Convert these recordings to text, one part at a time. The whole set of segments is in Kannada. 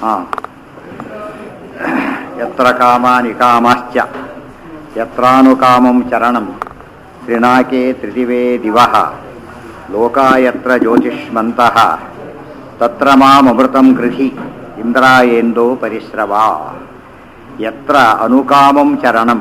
ಹಾಂ ಯತ್ರ ಕಾಮಾನಿ ಕಾಮಾಶ್ಚ ಯತ್ರಾನುಕಾಮಂ ಚರಣಂ ತ್ರಿನಾಕೆ ತ್ರಿದಿವೇ ದಿವಃ ಲೋಕಾಯತ್ರ ಜ್ಯೋತಿಷ್ಮಂತಃ ತತ್ರ ಮಾಮೃತಂ ಗೃಹಿ ಇಂದ್ರಾಯೇಂದೋ ಪರಿಶ್ರವಾ ಯತ್ರ ಅನುಕಾಮಂ ಚರಣಂ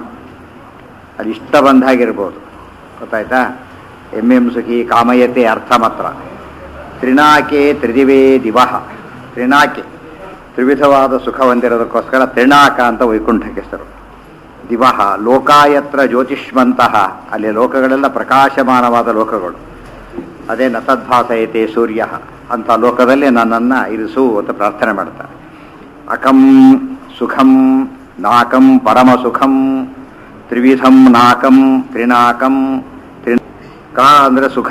ಅದು ಇಷ್ಟ ಬಂದಾಗಿರ್ಬೋದು ಗೊತ್ತಾಯ್ತಾ ಎಂ ಎಂ ಸುಖಿ ಕಾಮಯತೆ ಅರ್ಥ ಮಾತ್ರ ತ್ರಿನಾಕೆ ತ್ರಿದಿವೇ ದಿವಹ ತ್ರಿನಾಕೆ ತ್ರಿವಿಧವಾದ ಸುಖ ಹೊಂದಿರೋದಕ್ಕೋಸ್ಕರ ತ್ರಿನಾಕ ಅಂತ ವೈಕುಂಠಕ್ಕೆ ಹೆಸರು ದಿವಹ ಲೋಕಾಯತ್ರ ಜ್ಯೋತಿಷ್ಮಂತಹ ಅಲ್ಲಿ ಲೋಕಗಳೆಲ್ಲ ಪ್ರಕಾಶಮಾನವಾದ ಲೋಕಗಳು ಅದೇ ನತದ್ಭಾಸಯತೆ ಸೂರ್ಯ ಅಂತ ಲೋಕದಲ್ಲಿ ನನ್ನನ್ನು ಇರಿಸು ಅಂತ ಪ್ರಾರ್ಥನೆ ಮಾಡ್ತಾರೆ ಅಕಂ ಸುಖಂ ನಾಕಂ ಪರಮ ಸುಖಂ ತ್ರಿವಿಧಂ ನಾಕಂ ತ್ರಿನಾಕಂ ತ್ರಿ ಕ ಅಂದರೆ ಸುಖ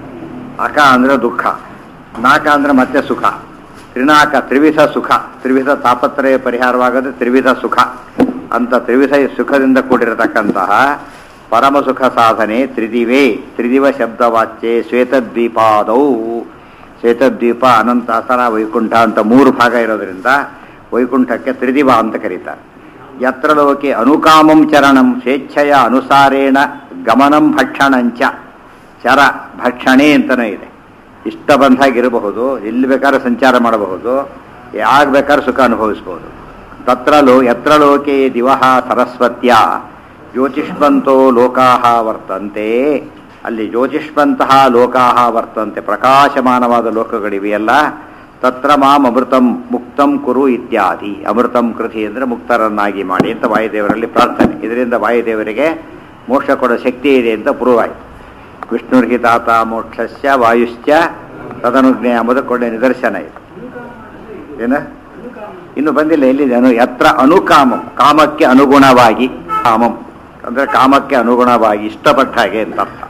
ಅಕ ಅಂದರೆ ದುಃಖ ನಾಕ ಅಂದರೆ ಮತ್ತೆ ಸುಖ ತ್ರಿನಾಕ ತ್ರಿವಿಧ ಸುಖ ತ್ರಿವಿಧ ತಾಪತ್ರಯ ಪರಿಹಾರವಾಗದೆ ತ್ರಿವಿಧ ಸುಖ ಅಂತ ತ್ರಿವಿಧ ಸುಖದಿಂದ ಕೂಡಿರತಕ್ಕಂತಹ ಪರಮ ಸುಖ ಸಾಧನೆ ತ್ರಿದಿವೇ ತ್ರಿದಿವ ಶಬ್ದವಾಚ್ಯೆ ಶ್ವೇತದ್ವೀಪಾದೌ ಶ್ವೇತದ್ವೀಪ ಅನಂತ ಅಸರ ವೈಕುಂಠ ಅಂತ ಮೂರು ಭಾಗ ಇರೋದ್ರಿಂದ ವೈಕುಂಠಕ್ಕೆ ತ್ರಿದಿವ ಅಂತ ಕರೀತಾರೆ ಯತ್ರ ಲೋಕೆ ಅನುಕಾಮಂ ಚರಣಂ ಸ್ವೇಚ್ಛೆಯ ಅನುಸಾರೇಣ ಗಮನಂ ಭಕ್ಷಣಂಚ ಚರ ಭಕ್ಷಣೆ ಅಂತಲೇ ಇದೆ ಇಷ್ಟ ಬಂದಾಗಿರಬಹುದು ಎಲ್ಲಿ ಬೇಕಾದ್ರೂ ಸಂಚಾರ ಮಾಡಬಹುದು ಯಾಗ ಬೇಕಾದ್ರೂ ಸುಖ ಅನುಭವಿಸ್ಬೋದು ತತ್ರ ಲೋ ಯತ್ರ ಲೋಕೆ ದಿವಹ ಸರಸ್ವತ್ಯ ಜ್ಯೋತಿಷ್ಮಂತೋ ಲೋಕಾಹ ವರ್ತಂತೆ ಅಲ್ಲಿ ಜ್ಯೋತಿಷ್ಮಂತಹ ಲೋಕಾಹ ವರ್ತಂತೆ ಪ್ರಕಾಶಮಾನವಾದ ಲೋಕಗಳಿವೆಯಲ್ಲ ತತ್ರ ಮಾಂ ಅಮೃತಂ ಮುಕ್ತಂ ಕುರು ಇತ್ಯಾದಿ ಅಮೃತಂ ಕೃತಿ ಅಂದರೆ ಮುಕ್ತರನ್ನಾಗಿ ಮಾಡಿ ಅಂತ ವಾಯುದೇವರಲ್ಲಿ ಪ್ರಾರ್ಥನೆ ಇದರಿಂದ ವಾಯುದೇವರಿಗೆ ಮೋಕ್ಷ ಕೊಡೋ ಶಕ್ತಿ ಇದೆ ಅಂತ ಪ್ರೂವ್ ಆಯಿತು ವಿಷ್ಣುರ್ಹಿತಾತ ಮೋಕ್ಷಸ್ಯ ವಾಯುಶ್ಚ ತದನುಜ್ಞೆ ಎಂಬುದು ಕೊಂಡ ನಿದರ್ಶನ ಇದೆ ಏನ ಇನ್ನು ಬಂದಿಲ್ಲ ಎಲ್ಲಿದೆ ಅನು ಯತ್ರ ಅನುಕಾಮಂ ಕಾಮಕ್ಕೆ ಅನುಗುಣವಾಗಿ ಕಾಮಂ ಅಂದ್ರೆ ಕಾಮಕ್ಕೆ ಅನುಗುಣವಾಗಿ ಇಷ್ಟಪಟ್ಟ ಹಾಗೆ ಅಂತ ಅರ್ಥ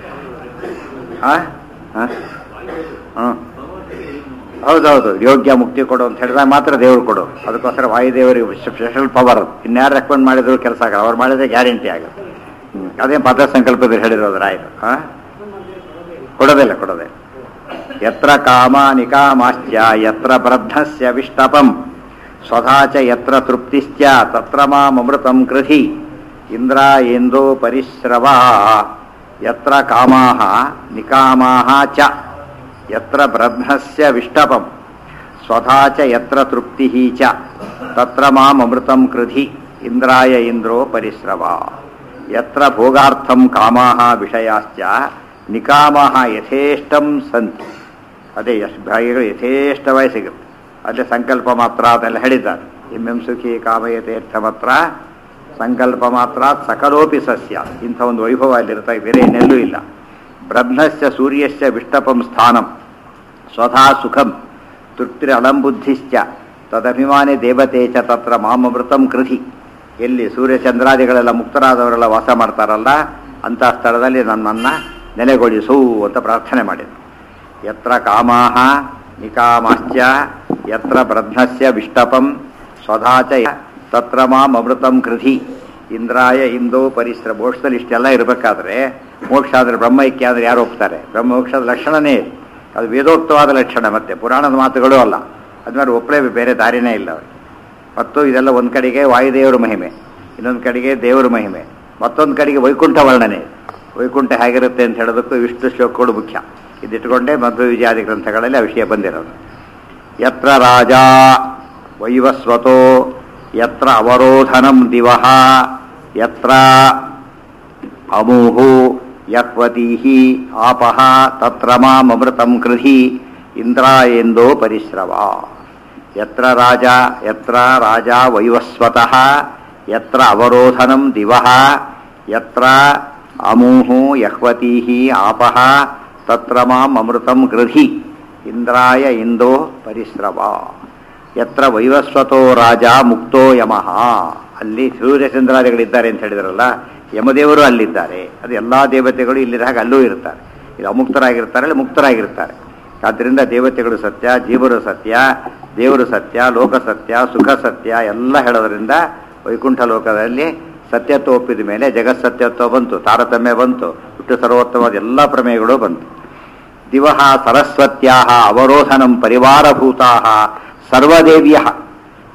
ಆ? ಆ? ಹ್ಮ್. ಹೌದೌದು ಯೋಗ್ಯ ಮುಕ್ತಿ ಕೊಡು ಅಂತ ಹೇಳಿದಾಗ ಮಾತ್ರ ದೇವರು ಕೊಡು ಅದಕ್ಕೋಸ್ಕರ ವಾಯುದೇವರಿಗೆ ಸ್ಪೆಷಲ್ ಪವರ್ ಅದು ಇನ್ಯಾರು ರೆಕಮೆಂಡ್ ಮಾಡಿದ್ರು ಕೆಲಸ ಆಗಲ್ಲ ಅವ್ರು ಮಾಡಿದ್ರೆ ಗ್ಯಾರಂಟಿ ಆಗುತ್ತೆ ಹ್ಮ್. ಅದೇ ಪದ ಸಂಕಲ್ಪದಲ್ಲಿ ಹೇಳಿರೋದು ರಾಯರು ಆ? ಕೊಡೋದಿಲ್ಲ ಕೊಡೋದಿಲ್ಲ ಯತ್ರ ಕಾಮ ನಿಕಾಮಾಶ್ಚ ಯತ್ರ ಬ್ರಹ್ಮಸ್ಯ ವಿಷ್ಟಪಂ ಸ್ವಧಾ ಚ ಯತ್ರ ತೃಪ್ತಿಶ್ಚ ತತ್ರ ಮಾಮೃತಂ ಕೃಧಿ ಇಂದ್ರ ಎಂದೋ ಪರಿಶ್ರವಾ ಯತ್ರ ಕಾಮಾಹ ನಿಕಾಮಾಹ ಚ ಯತ್ರ ಬ್ರಹ್ಮಸ್ಯ ವಿಷ್ಟಪಂ ಸ್ವಧಾ ಚ ಯತ್ರ ತೃಪ್ತಿ ಚ ತತ್ರ ಮಾಮೃತಂ ಕೃಧಿ ಇಂದ್ರಾಯ ಇಂದ್ರೋ ಪರಿಶ್ರವಾ ಯತ್ರ ಭೋಗಾರ್ಥಂ ಕಾಮಾಹ ವಿಷಯಾಶ್ಚ ನಿಕಾಮಾಹ ಯಥೇಷ್ಟಂ ಸಂತಿ ಅದೇ ಎಷ್ಟು ಭಾಗಿಗಳು ಯಥೇಷ್ಟವಾಗಿ ಸಿಗುತ್ತೆ ಅದೇ ಸಂಕಲ್ಪ ಮಾತ್ರ ಅದೆಲ್ಲ ಹೇಳಿದ್ದಾರೆ ಎಂ ಎಂ ಸುಖಿ ಕಾಮಯತೆ ಅರ್ಥ ಮಾತ್ರ ಸಂಕಲ್ಪ ಮಾತ್ರ ಸಕಲೋಪಿ ಸಸ್ಯ ಇಂಥ ಒಂದು ವೈಭವ ಅಲ್ಲಿರ್ತಾ ಬೇರೆ ಏನೆಲ್ಲೂ ಇಲ್ಲ ಬ್ರಹ್ಮಸ್ಯ ಸೂರ್ಯಸ್ಯ ವಿಷ್ಟಪಂ ಸ್ಥಾನಂ ಸ್ವಧಾ ಸುಖಂ ತೃಪ್ತಿರ ಅಲಂಬುದ್ಧಿಶ್ಚ ತದಭಿಮಾನಿ ದೇವತೆ ಚ ತತ್ರ ಮಾಮೃತಂ ಕೃಧಿ ಎಲ್ಲಿ ಸೂರ್ಯಚಂದ್ರಾದಿಗಳೆಲ್ಲ ಮುಕ್ತರಾದವರೆಲ್ಲ ವಾಸ ಮಾಡ್ತಾರಲ್ಲ ಅಂಥ ಸ್ಥಳದಲ್ಲಿ ನನ್ನನ್ನು ನೆಲೆಗೊಳಿಸು ಅಂತ ಪ್ರಾರ್ಥನೆ ಮಾಡಿದರು ಯತ್ರ ಕಾಮಾಹ ನಿಕಾಮಾಶ್ಚ ಯತ್ರ ಬ್ರಹ್ಮಸ್ಯ ವಿಷ್ಟಪಂ ಸ್ವಧಾ ಚ ತತ್ರ ಮಾಂ ಅಮೃತಂ ಕೃಧಿ ಇಂದ್ರಾಯ ಇಂದೋ ಪರಿಶ್ರ ಮೋಕ್ಷದಲ್ಲಿ ಇಷ್ಟೆಲ್ಲ ಇರಬೇಕಾದ್ರೆ ಮೋಕ್ಷ ಆದರೆ ಬ್ರಹ್ಮೈಕ್ಯ ಅಂದರೆ ಯಾರು ಒಪ್ತಾರೆ ಬ್ರಹ್ಮ ಮೋಕ್ಷದ ಲಕ್ಷಣನೇ ಇದು. ಅದು ವೇದೋಕ್ತವಾದ ಲಕ್ಷಣ ಮತ್ತೆ ಪುರಾಣದ ಮಾತುಗಳು ಅಲ್ಲ ಅದ್ಮೇಲೆ ಒಪ್ಪಲೇ ಬೇರೆ ದಾರಿನೇ ಇಲ್ಲ ಅವ್ರಿಗೆ ಮತ್ತು ಇದೆಲ್ಲ ಒಂದು ಕಡೆಗೆ ವಾಯುದೇವರ ಮಹಿಮೆ ಇನ್ನೊಂದು ಕಡೆಗೆ ದೇವರ ಮಹಿಮೆ ಮತ್ತೊಂದು ಕಡೆಗೆ ವೈಕುಂಠ ವರ್ಣನೆ ವೈಕುಂಠ ಹೇಗಿರುತ್ತೆ ಅಂತ ಹೇಳೋದಕ್ಕೂ ವಿಷ್ಣು ಶ್ಲೋಕಗಳು ಮುಖ್ಯ ಇದಿಟ್ಟುಕೊಂಡೇ ಮಧ್ವ ವಿಜಯಾದಿ ಗ್ರಂಥಗಳಲ್ಲಿ ಆ ವಿಷಯ ಬಂದಿರೋದು ಯತ್ರ ರಾಜ ವೈವಸ್ವತೋ ಯತ್ರ ಅವರೋಧನಂ ದಿವಹ ಯತ್ರ ಅಮೂಹು ಯಹ್ವತೀಹಿ ಆಪಹ ತತ್ರ ಮಾಮೃತಂ ಕೃಧಿ ಇಂದ್ರಾಯೇಂದೋ ಪರಿಶ್ರವಾ ಯತ್ರ ರಾಜ ಯತ್ರ ರಾಜ ವೈವಸ್ವತಃ ಯತ್ರ ಅವರೋಧನಂ ದಿವಹ ಯತ್ರ ಅಮೂಹು ಯಹ್ವತೀಹಿ ಆಪಹ ತತ್ರ ಮಾಂ ಅಮೃತಂ ಗೃಧಿ ಇಂದ್ರಾಯ ಇಂದೋ ಪರಿಶ್ರವಾ ಯತ್ರ ವೈವಸ್ವತೋ ರಾಜ ಮುಕ್ತೋ ಯಮಃ ಅಲ್ಲಿ ಸೂರ್ಯಚಂದ್ರಾದಿಗಳಿದ್ದಾರೆ ಅಂತ ಹೇಳಿದ್ರಲ್ಲ ಯಮದೇವರು ಅಲ್ಲಿದ್ದಾರೆ ಅದು ಎಲ್ಲ ದೇವತೆಗಳು ಇಲ್ಲಿರ ಹಾಗೆ ಅಲ್ಲೂ ಇರ್ತಾರೆ ಇಲ್ಲಿ ಅಮುಕ್ತರಾಗಿರ್ತಾರೆ ಅಲ್ಲಿ ಮುಕ್ತರಾಗಿರ್ತಾರೆ ಆದ್ದರಿಂದ ದೇವತೆಗಳು ಸತ್ಯ ಜೀವರು ಸತ್ಯ ದೇವರು ಸತ್ಯ ಲೋಕ ಸತ್ಯ ಸುಖ ಸತ್ಯ ಎಲ್ಲ ಹೇಳೋದ್ರಿಂದ ವೈಕುಂಠ ಲೋಕದಲ್ಲಿ ಸತ್ಯತ್ವ ಒಪ್ಪಿದ ಮೇಲೆ ಜಗತ್ಸತ್ಯತ್ವ ಬಂತು ತಾರತಮ್ಯ ಬಂತು ಹುಟ್ಟು ಸರ್ವೋತ್ತಮವಾದ ಎಲ್ಲ ಪ್ರಮೇಯಗಳು ಬಂತು ದಿವಹ ಸರಸ್ವತ್ಯಾ ಅವರೋಧನಂ ಪರಿವಾರಭೂತಾ ಸರ್ವದೇವ್ಯ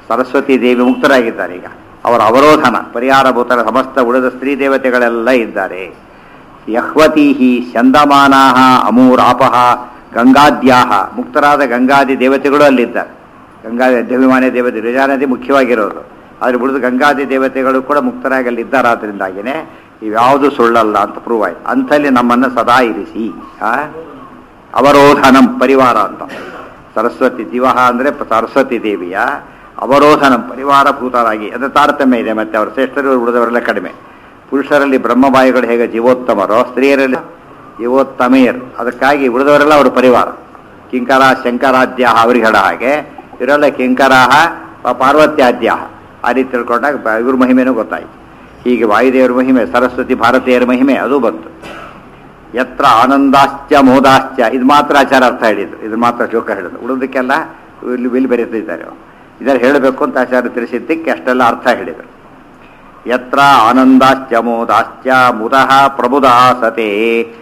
ಸರಸ್ವತಿ ದೇವಿ ಮುಕ್ತರಾಗಿದ್ದಾರೆ ಈಗ ಅವರ ಅವರೋಧನ ಪರಿಹಾರಭೂತರ ಸಮಸ್ತ ಉಳಿದ ಸ್ತ್ರೀ ದೇವತೆಗಳೆಲ್ಲ ಇದ್ದಾರೆ ಯಹ್ವತೀಹಿ ಚಂದಮಾನಾಹ ಅಮೂರಾಪಹ ಗಂಗಾದ್ಯಾಹ ಮುಕ್ತರಾದ ಗಂಗಾದಿ ದೇವತೆಗಳು ಅಲ್ಲಿದ್ದಾರೆ ಗಂಗಾದಿ ಅಧ್ಯಭಿಮಾನಿ ದೇವತೆ ರಿಜಾನದಿ ಮುಖ್ಯವಾಗಿರೋದು ಆದರೆ ಉಳಿದ ಗಂಗಾದಿ ದೇವತೆಗಳು ಕೂಡ ಮುಕ್ತರಾಗಿ ಅಲ್ಲಿದ್ದಾರಾದ್ರಿಂದಾಗಿನೇ ಇವ್ಯಾವುದು ಸುಳ್ಳಲ್ಲ ಅಂತ ಪ್ರೂವ್ ಆಯ್ತು ಅಂಥಲ್ಲಿ ನಮ್ಮನ್ನು ಸದಾ ಇರಿಸಿ ಆ? ಅವರೋಧನಂ ಪರಿವಾರ ಅಂತ ಸರಸ್ವತಿ ದಿವಹ ಅಂದರೆ ಸರಸ್ವತಿ ದೇವಿಯ ಅವರೋಧನಂ ಪರಿವಾರಭೂತರಾಗಿ ಅದರ ತಾರತಮ್ಯ ಇದೆ ಮತ್ತೆ ಅವರು ಶ್ರೇಷ್ಠರು ಉಳಿದವರೆಲ್ಲ ಕಡಿಮೆ ಪುರುಷರಲ್ಲಿ ಬ್ರಹ್ಮಬಾಯಿಗಳು ಹೇಗೆ ಜೀವೋತ್ತಮರೋ ಸ್ತ್ರೀಯರಲ್ಲಿ ಜೀವೋತ್ತಮೆಯರು ಅದಕ್ಕಾಗಿ ಉಳಿದವರೆಲ್ಲ ಅವರು ಪರಿವಾರ ಕಿಂಕರ ಶಂಕರಾದ್ಯ ಅವರಿಗೆ ಹೇಳೋ ಹಾಗೆ ಇವರೆಲ್ಲ ಕಿಂಕರಾಹ ಪಾರ್ವತ್ಯಾದ್ಯ ಆ ರೀತಿ ತಿಳ್ಕೊಂಡಾಗ ಬ- ಇವ್ರ ಮಹಿಮೆನೂ ಗೊತ್ತಾಯ್ತು ಹೀಗೆ ವಾಯುದೇವರ ಮಹಿಮೆ ಸರಸ್ವತಿ ಭಾರತೀಯರ ಮಹಿಮೆ ಅದು ಬಂತು ಯತ್ರ ಆನಂದಾಶ್ಚ ಮೋದಾಶ್ಚ ಇದು ಮಾತ್ರ ಆಚಾರ ಅರ್ಥ ಹೇಳಿದ್ರು ಇದು ಮಾತ್ರ ಶ್ಲೋಕ ಹೇಳಿದ್ರು ಉಳಿದಕ್ಕೆಲ್ಲ ಇಲ್ಲಿ ಇಲ್ಲಿ ಬರೀತಿದ್ದಾರೆ ಇದನ್ನು ಹೇಳಬೇಕು ಅಂತ ಆಚಾರ್ಯ ತಿಳಿಸಿದ್ದಕ್ಕೆ ಅಷ್ಟೆಲ್ಲ ಅರ್ಥ ಹೇಳಿದರು ಯತ್ರ ಆನಂದಾಶ್ಚ ಮೋದಾಶ್ಚ ಮುದಃ ಪ್ರಬುಧ ಸತೆ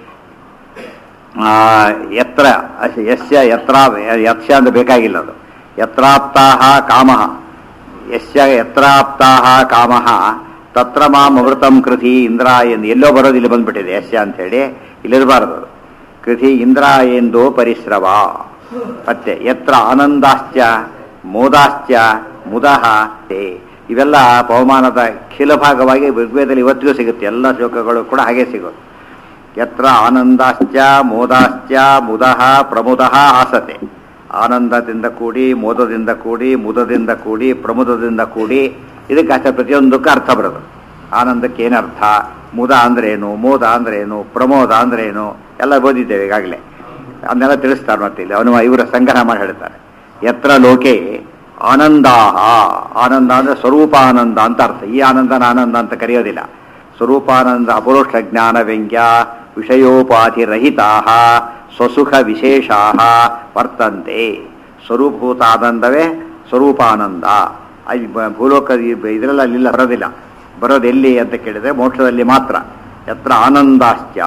ಆ, ಯತ್ರ ಅಸ್- ಯಸ್ಯ ಯತ್ರ ಯತ್ಸ್ಯ ಅಂತ ಬೇಕಾಗಿಲ್ಲ ಅದು ಯತ್ರಾಪ್ತಾಹ ಕಾಮಃ ಯಸ್ಯ ಯತ್ರಾಪ್ತಾಹ ಕಾಮಃ ತತ್ರ ಮಾಂ ಅಮೃತಂ ಕೃತಿ ಇಂದ್ರ ಎಂದು ಎಲ್ಲೋ ಬರೋದು ಇಲ್ಲಿ ಬಂದ್ಬಿಟ್ಟಿದೆ ಯಸ್ಯ ಅಂತ ಹೇಳಿ ಇಲ್ಲಿರಬಾರದು ಅದು ಕೃತಿ ಇಂದ್ರ ಎಂದು ಪರಿಶ್ರವ ಮತ್ತೆ ಯತ್ರ ಆನಂದಾಶ್ಚ ಮೋದಾಶ್ಚ ಮುದಃ ತೇ. ಇವೆಲ್ಲ ಪವಮಾನದ ಖಿಲ ಭಾಗವಾಗಿ ಋಗ್ವೇದದಲ್ಲಿ ಇವತ್ತಿಗೂ ಸಿಗುತ್ತೆ ಎಲ್ಲ ಶ್ಲೋಕಗಳು ಕೂಡ ಹಾಗೆ ಸಿಗೋದು ಯತ್ರ ಆನಂದಾಶ್ಚ ಮೋದಾಶ್ಚ ಮುದಃ ಪ್ರಮುದಃ ಆಸತೆ ಆನಂದದಿಂದ ಕೂಡಿ ಮೋದದಿಂದ ಕೂಡಿ ಮುದದಿಂದ ಕೂಡಿ ಪ್ರಮುದದಿಂದ ಕೂಡಿ ಇದಕ್ಕೆ ಅರ್ಥ ಪ್ರತಿಯೊಂದಕ್ಕೂ ಅರ್ಥ ಬರೋದು ಆನಂದಕ್ಕೆ ಏನರ್ಥ ಮುದ ಅಂದ್ರೇನು ಮೋದ ಅಂದ್ರೇನು ಪ್ರಮೋದ ಅಂದ್ರೇನು ಎಲ್ಲ ಓದಿದ್ದೇವೆ ಈಗಾಗಲೇ ಅದನ್ನೆಲ್ಲ ತಿಳಿಸ್ತಾರೆ ಮತ್ತೆ ಇಲ್ಲಿ ಅವನು ಇವರ ಸಂಗ್ರಹ ಮಾಡಿ ಹೇಳ್ತಾರೆ ಯತ್ರ ಲೋಕೆ ಆನಂದಾಹ ಆನಂದ ಅಂದ್ರೆ ಸ್ವರೂಪಾನಂದ ಅಂತ ಅರ್ಥ ಈ ಆನಂದನ ಆನಂದ ಅಂತ ಕರೆಯೋದಿಲ್ಲ ಸ್ವರೂಪಾನಂದ ಅಪರೋಕ್ಷ ಜ್ಞಾನ ವ್ಯಂಗ್ಯ ವಿಷಯೋಪಾಧಿರಹಿತಾ ಸ್ವಸುಖ ವಿಶೇಷಾ ವರ್ತಂತೆ ಸ್ವರೂಪಭೂತ ಆನಂದವೇ ಸ್ವರೂಪಾನಂದ ಅಲ್ಲಿ ಬ- ಭೂಲೋಕ ಇದರೆಲ್ಲ ಅಲ್ಲಿಲ್ಲ ಬರೋದಿಲ್ಲ ಬರೋದು ಎಲ್ಲಿ ಅಂತ ಕೇಳಿದ್ರೆ ಮೋಕ್ಷದಲ್ಲಿ ಮಾತ್ರ ಯತ್ರ ಆನಂದಾಶ್ಚ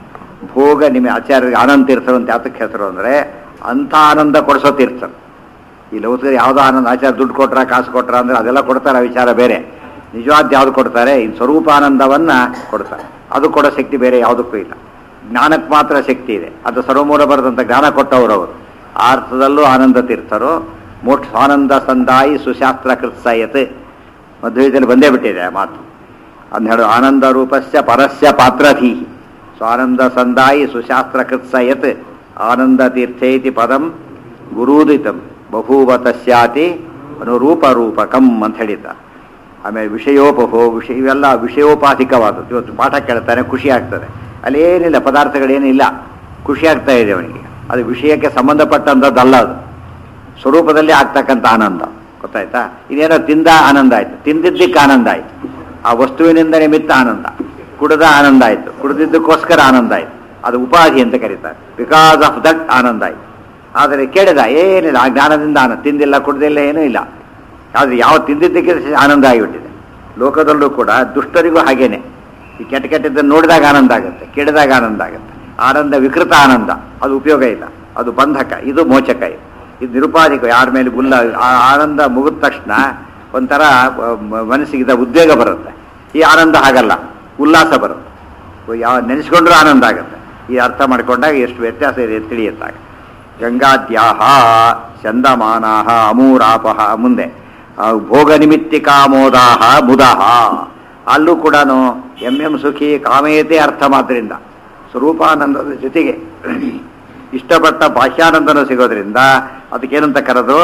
ಭೋಗ ನಿಮ್ಮ ಆಚಾರ್ಯರಿಗೆ ಆನಂದ ತೀರ್ಥರು ಅಂತ ಯಾತಕ್ಕೆ ಹೆಸರು ಅಂದರೆ ಅಂಥ ಆನಂದ ಕೊಡಿಸೋ ತೀರ್ಥರು ಈ ಲೌಕಿಕ ಯಾವುದೋ ಆನಂದ ಆಚಾರ ದುಡ್ಡು ಕೊಟ್ರ ಕಾಸು ಕೊಟ್ರ ಅಂದ್ರೆ ಅದೆಲ್ಲ ಕೊಡ್ತಾರೆ ಆ ವಿಚಾರ ಬೇರೆ ನಿಜವಾದ ಯಾವ್ದು ಕೊಡ್ತಾರೆ ಈ ಸ್ವರೂಪಾನಂದವನ್ನ ಕೊಡ್ತಾರೆ ಅದು ಕೊಡೋ ಶಕ್ತಿ ಬೇರೆ ಯಾವುದಕ್ಕೂ ಇಲ್ಲ ಜ್ಞಾನಕ್ಕೆ ಮಾತ್ರ ಶಕ್ತಿ ಇದೆ ಅದು ಸರ್ವಮೂಲ ಬರೆದಂಥ ಜ್ಞಾನ ಕೊಟ್ಟವರು ಅವರು ಆ ಅರ್ಥದಲ್ಲೂ ಆನಂದ ತೀರ್ಥರು ಮೋಕ್ಷ ಆನಂದ ಸಂದಾಯಿ ಸುಶಾಸ್ತ್ರ ಕೃತ್ಸಯತ್ ಮಧ್ವದಲ್ಲಿ ಬಂದೇ ಬಿಟ್ಟಿದೆ ಆ ಮಾತು ಅದನ್ನ ಹೇಳು ಆನಂದ ರೂಪಸ್ಯ ಪರಸ್ಯ ಪಾತ್ರಧೀ ಸೊ ಆನಂದ ಸಂದಾಯಿ ಸುಶಾಸ್ತ್ರ ಕೃತ್ಸಯತ್ ಆನಂದ ತೀರ್ಥೇತಿ ಪದಂ ಗುರೂದಿತಂ ಬಭೂವ ತಸ್ಯಾತಿ ಅನುರೂಪ ರೂಪಕಂ ಅಂತ ಹೇಳಿದ್ದ ಆಮೇಲೆ ವಿಷಯೋಪಭೋ ವಿಷಯ ಇವೆಲ್ಲ ವಿಷಯೋಪಾಧಿಕವಾದದ್ದು ಇವತ್ತು ಪಾಠ ಕೇಳ್ತಾನೆ ಖುಷಿ ಆಗ್ತದೆ ಅಲ್ಲಿ ಏನಿಲ್ಲ ಪದಾರ್ಥಗಳೇನಿಲ್ಲ ಖುಷಿ ಆಗ್ತಾ ಇದೆ ಅವನಿಗೆ ಅದು ವಿಷಯಕ್ಕೆ ಸಂಬಂಧಪಟ್ಟಂಥದ್ದಲ್ಲ ಅದು ಸ್ವರೂಪದಲ್ಲಿ ಆಗ್ತಕ್ಕಂಥ ಆನಂದ ಗೊತ್ತಾಯ್ತಾ ಇದೇನೋ ತಿಂದ ಆನಂದ ಆಯ್ತು ತಿಂದಿದ್ದಕ್ಕೆ ಆನಂದ ಆಯ್ತು ಆ ವಸ್ತುವಿನಿಂದ ನಿಮಿತ್ತ ಆನಂದ ಕುಡಿದ ಆನಂದ ಆಯ್ತು ಕುಡಿದಿದ್ದಕ್ಕೋಸ್ಕರ ಆನಂದ ಆಯ್ತು ಅದು ಉಪಾಧಿ ಅಂತ ಕರೀತಾರೆ ಬಿಕಾಸ್ ಆಫ್ ದಟ್ ಆನಂದ ಆಯ್ತು ಆದರೆ ಕೇಳಿದ ಏನಿಲ್ಲ ಆ ಜ್ಞಾನದಿಂದ ಆನಂದ ತಿಂದಿಲ್ಲ ಕುಡ್ದಿಲ್ಲ ಏನೂ ಇಲ್ಲ ಆದರೆ ಯಾವ ತಿಂದಿದ್ದಕ್ಕೆ ಆನಂದ ಆಗಿಬಿಟ್ಟಿದೆ ಲೋಕದಲ್ಲೂ ಕೂಡ ದುಷ್ಟರಿಗೂ ಹಾಗೇನೆ ಈ ಕೆಟ್ಟ ಕೆಟ್ಟದ್ದನ್ನು ನೋಡಿದಾಗ ಆನಂದ ಆಗುತ್ತೆ ಕೇಳಿದಾಗ ಆನಂದ ಆಗುತ್ತೆ ಆನಂದ ವಿಕೃತ ಆನಂದ ಅದು ಉಪಯೋಗ ಇಲ್ಲ ಅದು ಬಂಧಕ ಇದು ಮೋಚಕ ಇದು ಇದು ನಿರುಪಾಧಿಕ ಯಾರ ಮೇಲೆ ಉಲ್ಲ ಆ ಆನಂದ ಮುಗಿದ ತಕ್ಷಣ ಒಂಥರ ಮ- ಮನಸ್ಸಿಗಿದ ಉದ್ವೇಗ ಬರುತ್ತೆ ಈ ಆನಂದ ಹಾಗಲ್ಲ ಉಲ್ಲಾಸ ಬರುತ್ತೆ ಯಾವ ನೆನೆಸ್ಕೊಂಡ್ರೂ ಆನಂದ ಆಗುತ್ತೆ ಈ ಅರ್ಥ ಮಾಡ್ಕೊಂಡಾಗ ಎಷ್ಟು ವ್ಯತ್ಯಾಸ ಇದೆ ಅಂತ ತಿಳಿಯುತ್ತಾಗ ಗಂಗಾದ್ಯಾಹ ಚಂದಮಾನಾಹ ಅಮೂರಾಪಹ ಮುಂದೆ ಆ, ಭೋಗ ನಿಮಿತ್ತಿ ಕಾಮೋದಾಹ ಮುದಹ ಅಲ್ಲೂ ಕೂಡ ಎಂ ಎಂ ಸುಖಿ ಕಾಮೇತೆ ಅರ್ಥ ಮಾತ್ರದಿಂದ ಸ್ವರೂಪಾನಂದದ ಜೊತೆಗೆ ಇಷ್ಟಪಟ್ಟ ಬಾಹ್ಯಾನಂದನೂ ಸಿಗೋದ್ರಿಂದ ಅದಕ್ಕೇನಂತ ಕರೆದು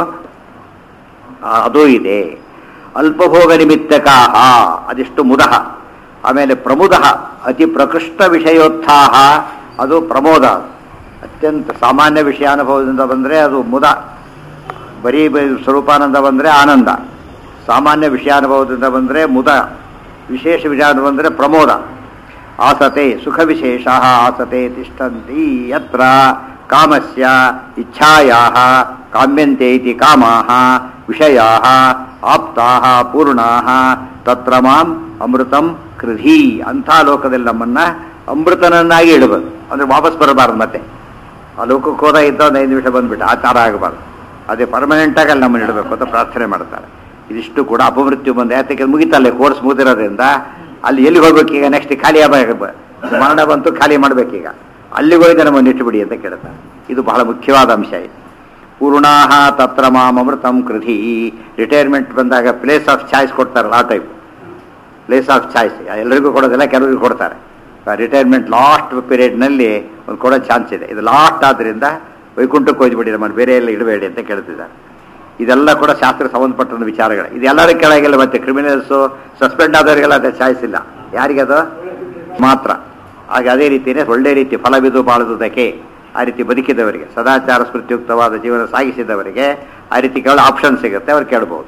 ಆ, ಅದೂ ಇದೆ ಅಲ್ಪಭೋಗ ನಿಮಿತ್ತಕಾಹ ಅದಿಷ್ಟು ಮುದಹ ಆಮೇಲೆ ಪ್ರಮುದಃ ಅತಿ ಪ್ರಕೃಷ್ಟ ವಿಷಯೋತ್ಥಾಹ ಅದು ಪ್ರಮೋದ ಅತ್ಯಂತ ಸಾಮಾನ್ಯ ವಿಷಯಾನುಭವದಿಂದ ಬಂದರೆ ಅದು ಮುದ ಬರೀ ಬ- ಸ್ವರೂಪಾನಂದ ಬಂದರೆ ಆನಂದ ಸಾಮಾನ್ಯ ವಿಷಯಾನುಭವದಿಂದ ಬಂದರೆ ಮುದ ವಿಶೇಷ ವಿಷಯಾನುಭವ ಬಂದರೆ ಪ್ರಮೋದ ಆಸತೆ ಸುಖ ವಿಶೇಷ ಆಸತೆ ತಿಷ್ಟಂತಿ ಯತ್ರ ಕಾಮಸ್ಯ ಇಚ್ಛಾಯಾ ಕಾಮ್ಯಂತೆ ಇತಿ ಕಾಮಾಹ ವಿಷಯಾ ಆಪ್ತಾ ಪೂರ್ಣಾ ತತ್ರ ಮಾಂ ಅಮೃತಂ ಕೃಧಿ ಅಂಥ ಲೋಕದಲ್ಲಿ ನಮ್ಮನ್ನ ಅಮೃತನನ್ನಾಗಿ ಇಡಬೇಕು ಅಂದ್ರೆ ವಾಪಸ್ ಬರಬಾರ್ದು ಮತ್ತೆ ಆ ಲೋಕಕ್ಕೆ ಹೋದ ಇದ್ದ ಒಂದು ಐದು ನಿಮಿಷ ಬಂದ್ಬಿಟ್ಟು ಆ ಥರ ಆಗಬಾರ್ದು ಅದೇ ಪರ್ಮನೆಂಟ್ ಆಗಿ ಅಲ್ಲಿ ನಮ್ಮನ್ನು ಇಡಬೇಕು ಅಂತ ಪ್ರಾರ್ಥನೆ ಮಾಡ್ತಾರೆ ಇದಿಷ್ಟು ಕೂಡ ಅಪಮೃತ್ಯು ಬಂದ ಯಾತಕ್ಕೆ ಮುಗಿತಲ್ಲ ಕೋರ್ಸ್ ಮುಗಿದಿರೋದ್ರಿಂದ ಅಲ್ಲಿ ಎಲ್ಲಿ ಹೋಗ್ಬೇಕೀಗ ನೆಕ್ಸ್ಟ್ ಖಾಲಿ ಆಗ್ಬೇಕು ಮರಣ ಬಂತು ಖಾಲಿ ಮಾಡ್ಬೇಕೀಗ ಅಲ್ಲಿಗೆ ಹೋಗಿ ನಮ್ಮನ್ನು ಇಟ್ಟುಬಿಡಿ ಅಂತ ಕೇಳ್ತಾರೆ ಇದು ಬಹಳ ಮುಖ್ಯವಾದ ಅಂಶ ಇದು ಪೂರ್ಣಾಹ ತತ್ರ ಮಾಂ ಅಮೃತಂ ಕೃಧಿ ರಿಟೈರ್ಮೆಂಟ್ ಬಂದಾಗ ಪ್ಲೇಸ್ ಆಫ್ ಚಾಯ್ಸ್ ಕೊಡ್ತಾರಲ್ಲ ಆ ಟೈಪ್ ಪ್ಲೇಸ್ ಆಫ್ ಚಾಯ್ಸ್ ಎಲ್ಲರಿಗೂ ಕೊಡೋದಿಲ್ಲ ಕೆಲವರಿಗೂ ಕೊಡ್ತಾರೆ ರಿಟೈರ್ಮೆಂಟ್ ಲಾಸ್ಟ್ ಪೀರಿಯಡ್ನಲ್ಲಿ ಒಂದು ಕೊಡೋ ಚಾನ್ಸ್ ಇದೆ ಇದು ಲಾಸ್ಟ್ ಆದ್ದರಿಂದ ವೈಕುಂಠಕ್ಕೆ ಹೋಗ್ಬಿಡಿ ನಮ್ಮನ್ನು ಬೇರೆ ಎಲ್ಲ ಇಡಬೇಡಿ ಅಂತ ಕೇಳ್ತಿದ್ದಾರೆ ಇದೆಲ್ಲ ಕೂಡ ಶಾಸ್ತ್ರ ಸಂಬಂಧಪಟ್ಟ ವಿಚಾರಗಳು ಇದೆಲ್ಲರ ಕೆಳಗಿಲ್ಲ ಮತ್ತೆ ಕ್ರಿಮಿನಲ್ಸು ಸಸ್ಪೆಂಡ್ ಆದವರಿಗೆಲ್ಲ ಅದೇ ಚಾಯ್ಸ್ ಇಲ್ಲ ಯಾರಿಗದು ಮಾತ್ರ ಹಾಗೆ ಅದೇ ರೀತಿಯೇ ಒಳ್ಳೆ ರೀತಿ ಫಲವಿದು ಬಾಳದುದಕ್ಕೆ ಆ ರೀತಿ ಬದುಕಿದವರಿಗೆ ಸದಾಚಾರ ಸ್ಮೃತಿಯುಕ್ತವಾದ ಜೀವನ ಸಾಗಿಸಿದವರಿಗೆ ಆ ರೀತಿ ಕೇಳೋ ಆಪ್ಷನ್ ಸಿಗುತ್ತೆ ಅವ್ರು ಕೇಳ್ಬೋದು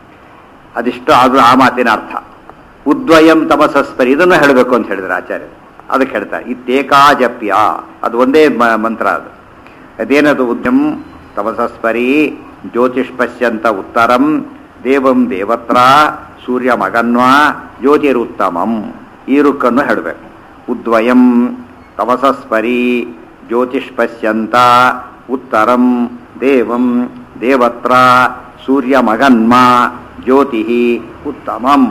ಅದಿಷ್ಟು ಅದು ಆ ಮಾತಿನ ಅರ್ಥ ಉದ್ವಯಂ ತಮಸಸ್ಪರಿ ಇದನ್ನು ಹೇಳಬೇಕು ಅಂತ ಹೇಳಿದ್ರು ಆಚಾರ್ಯರು ಅದಕ್ಕೆ ಹೇಳ್ತಾರೆ ಇತ್ತೇಕಾಜಪ್ಯ ಅದು ಒಂದೇ ಮ- ಮಂತ್ರ ಅದು ಅದೇನದು ಉದ್ಯಂ ತಮಸಸ್ಪರಿ ಜ್ಯೋತಿಷ್ ಪಶ್ಯಂತ ಉತ್ತರಂ ದೇವಂ ದೇವತ್ರ ಸೂರ್ಯ ಮಗನ್ವ ಜ್ಯೋತಿರುತ್ತಮಂ ಈ ರುಕ್ಕನ್ನು ಹೇಳಬೇಕು ಉದ್ವಯಂ ತಮಸಸ್ಪರಿ ಜ್ಯೋತಿಷ್ ಪಶ್ಯಂತ ಉತ್ತರಂ ದೇವಂ ದೇವತ್ರ ಸೂರ್ಯ ಮಗನ್ಮ ಜ್ಯೋತಿ ಉತ್ತಮಂ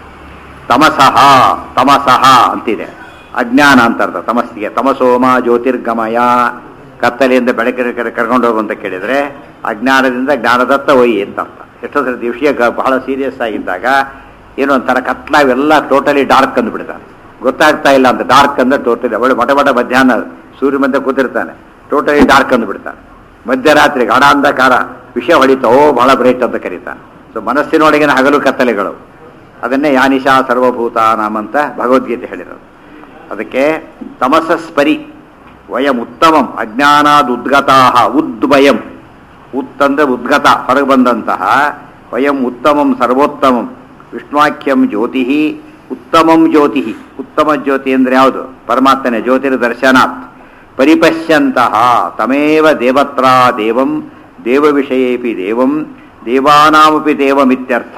ತಮಸಃ ತಮಸಃ ಅಂತಿದೆ ಅಜ್ಞಾನ ಅಂತ ಅರ್ಥ ತಮಸ್ಸಿಗೆ ತಮಸೋಮ ಜ್ಯೋತಿರ್ಗಮಯ ಕತ್ತಲೆಯಿಂದ ಬೆಳಕಿನ ಕಡೆ ಕರ್ಕೊಂಡು ಹೋಗು ಅಂತ ಕೇಳಿದ್ರೆ ಅಜ್ಞಾನದಿಂದ ಜ್ಞಾನದತ್ತ ಒಯ್ಯಿ ಅಂತ ಅರ್ಥ ಎಷ್ಟೋ ಸರಿ ವಿಷಯ ಗ- ಬಹಳ ಸೀರಿಯಸ್ ಆಗಿದ್ದಾಗ ಏನೋ ಒಂಥರ ಕತ್ಲ ಇವೆಲ್ಲ ಟೋಟಲಿ ಡಾರ್ಕ್ ಅಂದ್ಬಿಡ್ತಾನೆ ಗೊತ್ತಾಗ್ತಾ ಇಲ್ಲ ಅಂತ ಡಾರ್ಕ್ ಅಂದ್ರೆ ಟೋಟಲಿ ಒಳ್ಳೆ ಮಟ ಮಟ ಮಧ್ಯಾಹ್ನ ಸೂರ್ಯ ಮಧ್ಯೆ ಕೂತಿರ್ತಾನೆ ಟೋಟಲಿ ಡಾರ್ಕ್ ಅಂದ್ಬಿಡ್ತಾನೆ ಮಧ್ಯರಾತ್ರಿ ಗಾಢಾಂಧಕಾರ ವಿಷಯ ಹೊಡಿತಾ ಓ ಬಹಳ ಬ್ರೈಟ್ ಅಂತ ಕರೀತಾನೆ ಸೊ ಮನಸ್ಸಿನೊಳಗಿನ ಹಗಲು ಕತ್ತಲೆಗಳು ಅದನ್ನೇ ಯಾನಿಶಾ ಸರ್ವಭೂತ ನಾಮಂತ ಭಗವದ್ಗೀತೆ ಹೇಳಿರೋದು ಅದಕ್ಕೆ ತಮಸಸ್ಪರಿ ವಯಂ ಉತ್ತಮಂ ಅಜ್ಞಾನಾದ್ ಉದ್ಗತಾ ಉದ್ವಯಂ ಉತ್ತಂದ್ರೆ ಉದ್ಗತ ಹೊರಗೆ ಬಂದಂತಹ ವಯಂ ಉತ್ತಮಂ ಸರ್ವೋತ್ತಮಂ ವಿಷ್ಣುವಾಕ್ಯಂ ಜ್ಯೋತಿ ಉತ್ತಮಂ ಜ್ಯೋತಿ ಉತ್ತಮ ಜ್ಯೋತಿ ಅಂದ್ರೆ ಯಾವುದು ಪರಮಾತ್ಮನೆ ಜ್ಯೋತಿರ್ ದರ್ಶನಾತ್ ಪರಿಪಶ್ಯಂತಹ ತಮೇವ ದೇವತ್ರ ದೇವಂ ದೇವ ವಿಷಯೇಪಿ ದೇವಂ ದೇವಾನಾಮಪಿ ದೇವಮಿತ್ಯರ್ಥ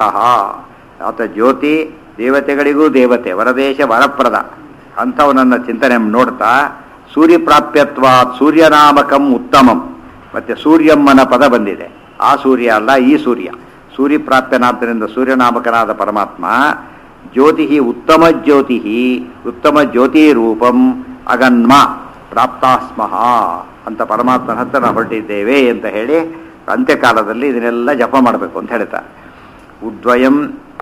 ಆತ ಜ್ಯೋತಿ ದೇವತೆಗಳಿಗೂ ದೇವತೆ ವರದೇಶ ವರಪ್ರದ ಅಂಥವನನ್ನ ಚಿಂತನೆ ನೋಡ್ತಾ ಸೂರ್ಯ ಪ್ರಾಪ್ಯತ್ವಾತ್ ಸೂರ್ಯನಾಮಕಂ ಉತ್ತಮಂ ಮತ್ತೆ ಸೂರ್ಯಮ್ಮನ ಪದ ಬಂದಿದೆ ಆ ಸೂರ್ಯ ಅಲ್ಲ ಈ ಸೂರ್ಯ ಸೂರ್ಯ ಪ್ರಾಪ್ಯನಾದ್ದರಿಂದ ಸೂರ್ಯನಾಮಕನಾದ ಪರಮಾತ್ಮ ಜ್ಯೋತಿ ಉತ್ತಮ ಜ್ಯೋತಿ ಉತ್ತಮ ಜ್ಯೋತಿ ರೂಪಂ ಅಗನ್ಮ ಪ್ರಾಪ್ತಾಸ್ಮಃ ಅಂತ ಪರಮಾತ್ಮನ ಹತ್ರ ನಾವು ಹೊರಟಿದ್ದೇವೆ ಅಂತ ಹೇಳಿ ಅಂತ್ಯಕಾಲದಲ್ಲಿ ಇದನ್ನೆಲ್ಲ ಜಪ ಮಾಡಬೇಕು ಅಂತ ಹೇಳ್ತಾರೆ ಉದ್ವಯಂ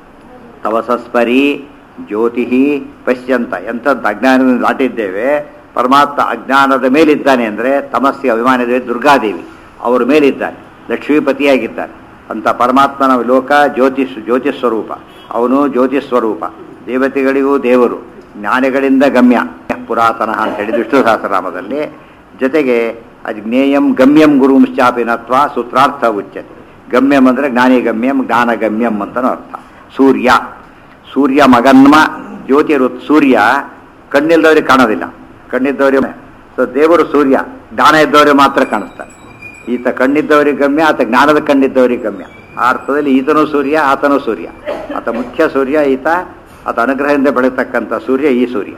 ತವಸಸ್ಪರಿ ಜ್ಯೋತಿ ಪಶ್ಯಂತ ಎಂಥದ್ದು ಅಜ್ಞಾನದಿಂದ ದಾಟಿದ್ದೇವೆ ಪರಮಾತ್ಮ ಅಜ್ಞಾನದ ಮೇಲಿದ್ದಾನೆ ಅಂದರೆ ತಮಸ್ಸಿಗೆ ಅಭಿಮಾನಿದೇವಿ ದುರ್ಗಾದೇವಿ ಅವರ ಮೇಲಿದ್ದಾನೆ ಲಕ್ಷ್ಮೀಪತಿಯಾಗಿದ್ದಾನೆ ಅಂತ ಪರಮಾತ್ಮನ ಲೋಕ ಜ್ಯೋತಿಷ್ ಜ್ಯೋತಿಷ್ ಸ್ವರೂಪ ಅವನು ಜ್ಯೋತಿಷ್ ಸ್ವರೂಪ ದೇವತೆಗಳಿಗೂ ದೇವರು ಜ್ಞಾನಿಗಳಿಂದ ಗಮ್ಯ ಪುರಾತನ ಅಂತ ಹೇಳಿದ ವಿಷ್ಣು ಸಹಸ್ರನಾಮದಲ್ಲಿ ಜೊತೆಗೆ ಅದು ಜ್ಞೇಯಂ ಗಮ್ಯಂ ಗುರುಂಶ್ಚಾಪಿನತ್ವ ಸೂತ್ರಾರ್ಥ ಉಚ್ಯತೆ ಗಮ್ಯಂ ಅಂದರೆ ಜ್ಞಾನಿ ಗಮ್ಯಂ ಜ್ಞಾನ ಗಮ್ಯಂ ಅಂತನೂ ಅರ್ಥ ಸೂರ್ಯ ಸೂರ್ಯ ಮಗನ್ಮ ಜ್ಯೋತಿ ರು- ಸೂರ್ಯ ಕಣ್ಣಿಲ್ದವ್ರಿಗೆ ಕಾಣೋದಿಲ್ಲ ಕಣ್ಣಿದ್ದವ್ರಿಗೆ ಸೊ ದೇವರು ಸೂರ್ಯ ಜ್ಞಾನ ಇದ್ದವರಿಗೆ ಮಾತ್ರ ಕಾಣಿಸ್ತಾನೆ ಈತ ಕಣ್ಣಿದ್ದವರಿಗೆ ಗಮ್ಯ ಆತ ಜ್ಞಾನದ ಕಣ್ಣಿದ್ದವರಿಗೆ ಗಮ್ಯ ಆ ಅರ್ಥದಲ್ಲಿ ಈತನೂ ಸೂರ್ಯ ಆತನೂ ಸೂರ್ಯ ಆತ ಮುಖ್ಯ ಸೂರ್ಯ ಈತ ಆತ ಅನುಗ್ರಹದಿಂದ ಬೆಳೀತಕ್ಕಂಥ ಸೂರ್ಯ ಈ ಸೂರ್ಯ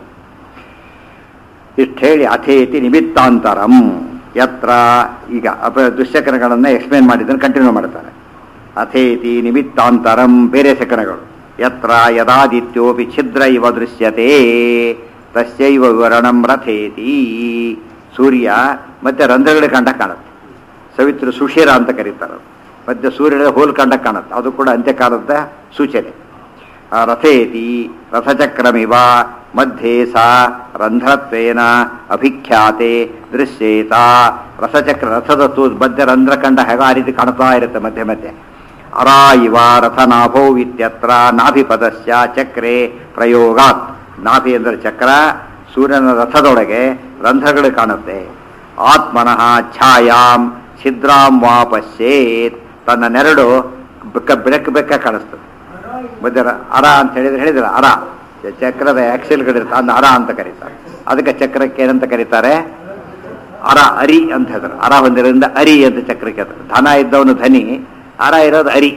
ಇಷ್ಟು ಹೇಳಿ ಅಥೇತಿ ನಿಮಿತ್ತಾಂತರಂ ಯತ್ರ ಈಗ ಅಪ ದುಶ್ಶಕನಗಳನ್ನು ಎಕ್ಸ್ಪ್ಲೇನ್ ಮಾಡಿದ್ದನ್ನು ಕಂಟಿನ್ಯೂ ಮಾಡ್ತಾರೆ ಅಥೇತಿ ನಿಮಿತ್ತಾಂತರಂ ಬೇರೆ ಶಕನಗಳು ಯತ್ರ ಯದಾದಿತ್ಯೋಪಿ ಛಿದ್ರ ಇವ ದೃಶ್ಯತೆ ತಸ್ಯೈವ ವಿವರಣಂ ರಥೇತಿ ಸೂರ್ಯ ಮತ್ತೆ ರಂಧ್ರಗಳ ಕಂಡ ಕಾಣುತ್ತೆ ಸವಿತ್ರ ಸುಷಿರ ಅಂತ ಕರೀತಾರೆ ಮತ್ತೆ ಸೂರ್ಯನ ಹೋಲ್ ಕಂಡ ಕಾಣುತ್ತೆ ಅದು ಕೂಡ ಅಂತ್ಯಕಾಲದ ಸೂಚನೆ ಆ ರಥೇತಿ ರಥಚಕ್ರಮಿವ ಮಧ್ಯೆ ಸಾ ರಂಧ್ರತ್ವೇನ ಅಭಿಖ್ಯಾತೆ ದೃಶ್ಯೇತ ರಥಚಕ್ರ ರಥದ ತೂ ಮಧ್ಯ ರಂಧ್ರ ಕಂಡ ಹೇಗ ಆ ರೀತಿ ಕಾಣ್ತಾ ಇರುತ್ತೆ ಮಧ್ಯೆ ಮಧ್ಯೆ ಅರಾ ಇವ ರಥನಾಭೋ ಇತ್ಯತ್ರ ನಾಭಿಪದಸ್ಯ ಚಕ್ರೆ ಪ್ರಯೋಗಾತ್ ನಾಭಿ ಅಂದರೆ ಚಕ್ರ ಸೂರ್ಯನ ರಥದೊಳಗೆ ರಂಧ್ರಗಳು ಕಾಣುತ್ತೆ ಆತ್ಮನಃ ಛಾಯಾಂ ಛಿದ್ರಾಂ ವಾ ಪಶ್ಯೇತ್ ತನ್ನ ನೆರಳು ಬೆಕ್ಕ ಬೆಳಕು ಬೆಕ್ಕ ಕಾಣಿಸ್ತದೆ ಮಧ್ಯ ರ- ಅರ ಅಂತ ಹೇಳಿದ್ರೆ ಹೇಳಿದ್ರೆ ಅರ ಚಕ್ರದ ಆಕ್ಸಿಲ್ಗಳಿರುತ್ತೆ ಅದನ್ನ ಅರ ಅಂತ ಕರೀತಾರೆ ಅದಕ್ಕೆ ಚಕ್ರಕ್ಕೆ ಏನಂತ ಕರೀತಾರೆ ಅರ ಅರಿ ಅಂತ ಹೇಳ್ತಾರೆ ಅರ ಹೊಂದಿರೋದ್ರಿಂದ ಅರಿ ಅಂತ ಚಕ್ರಕ್ಕೆ ಹೇಳ್ತಾರೆ ಧನ ಇದ್ದವನು ಧನಿ ಅರ ಇರೋದು ಅರಿ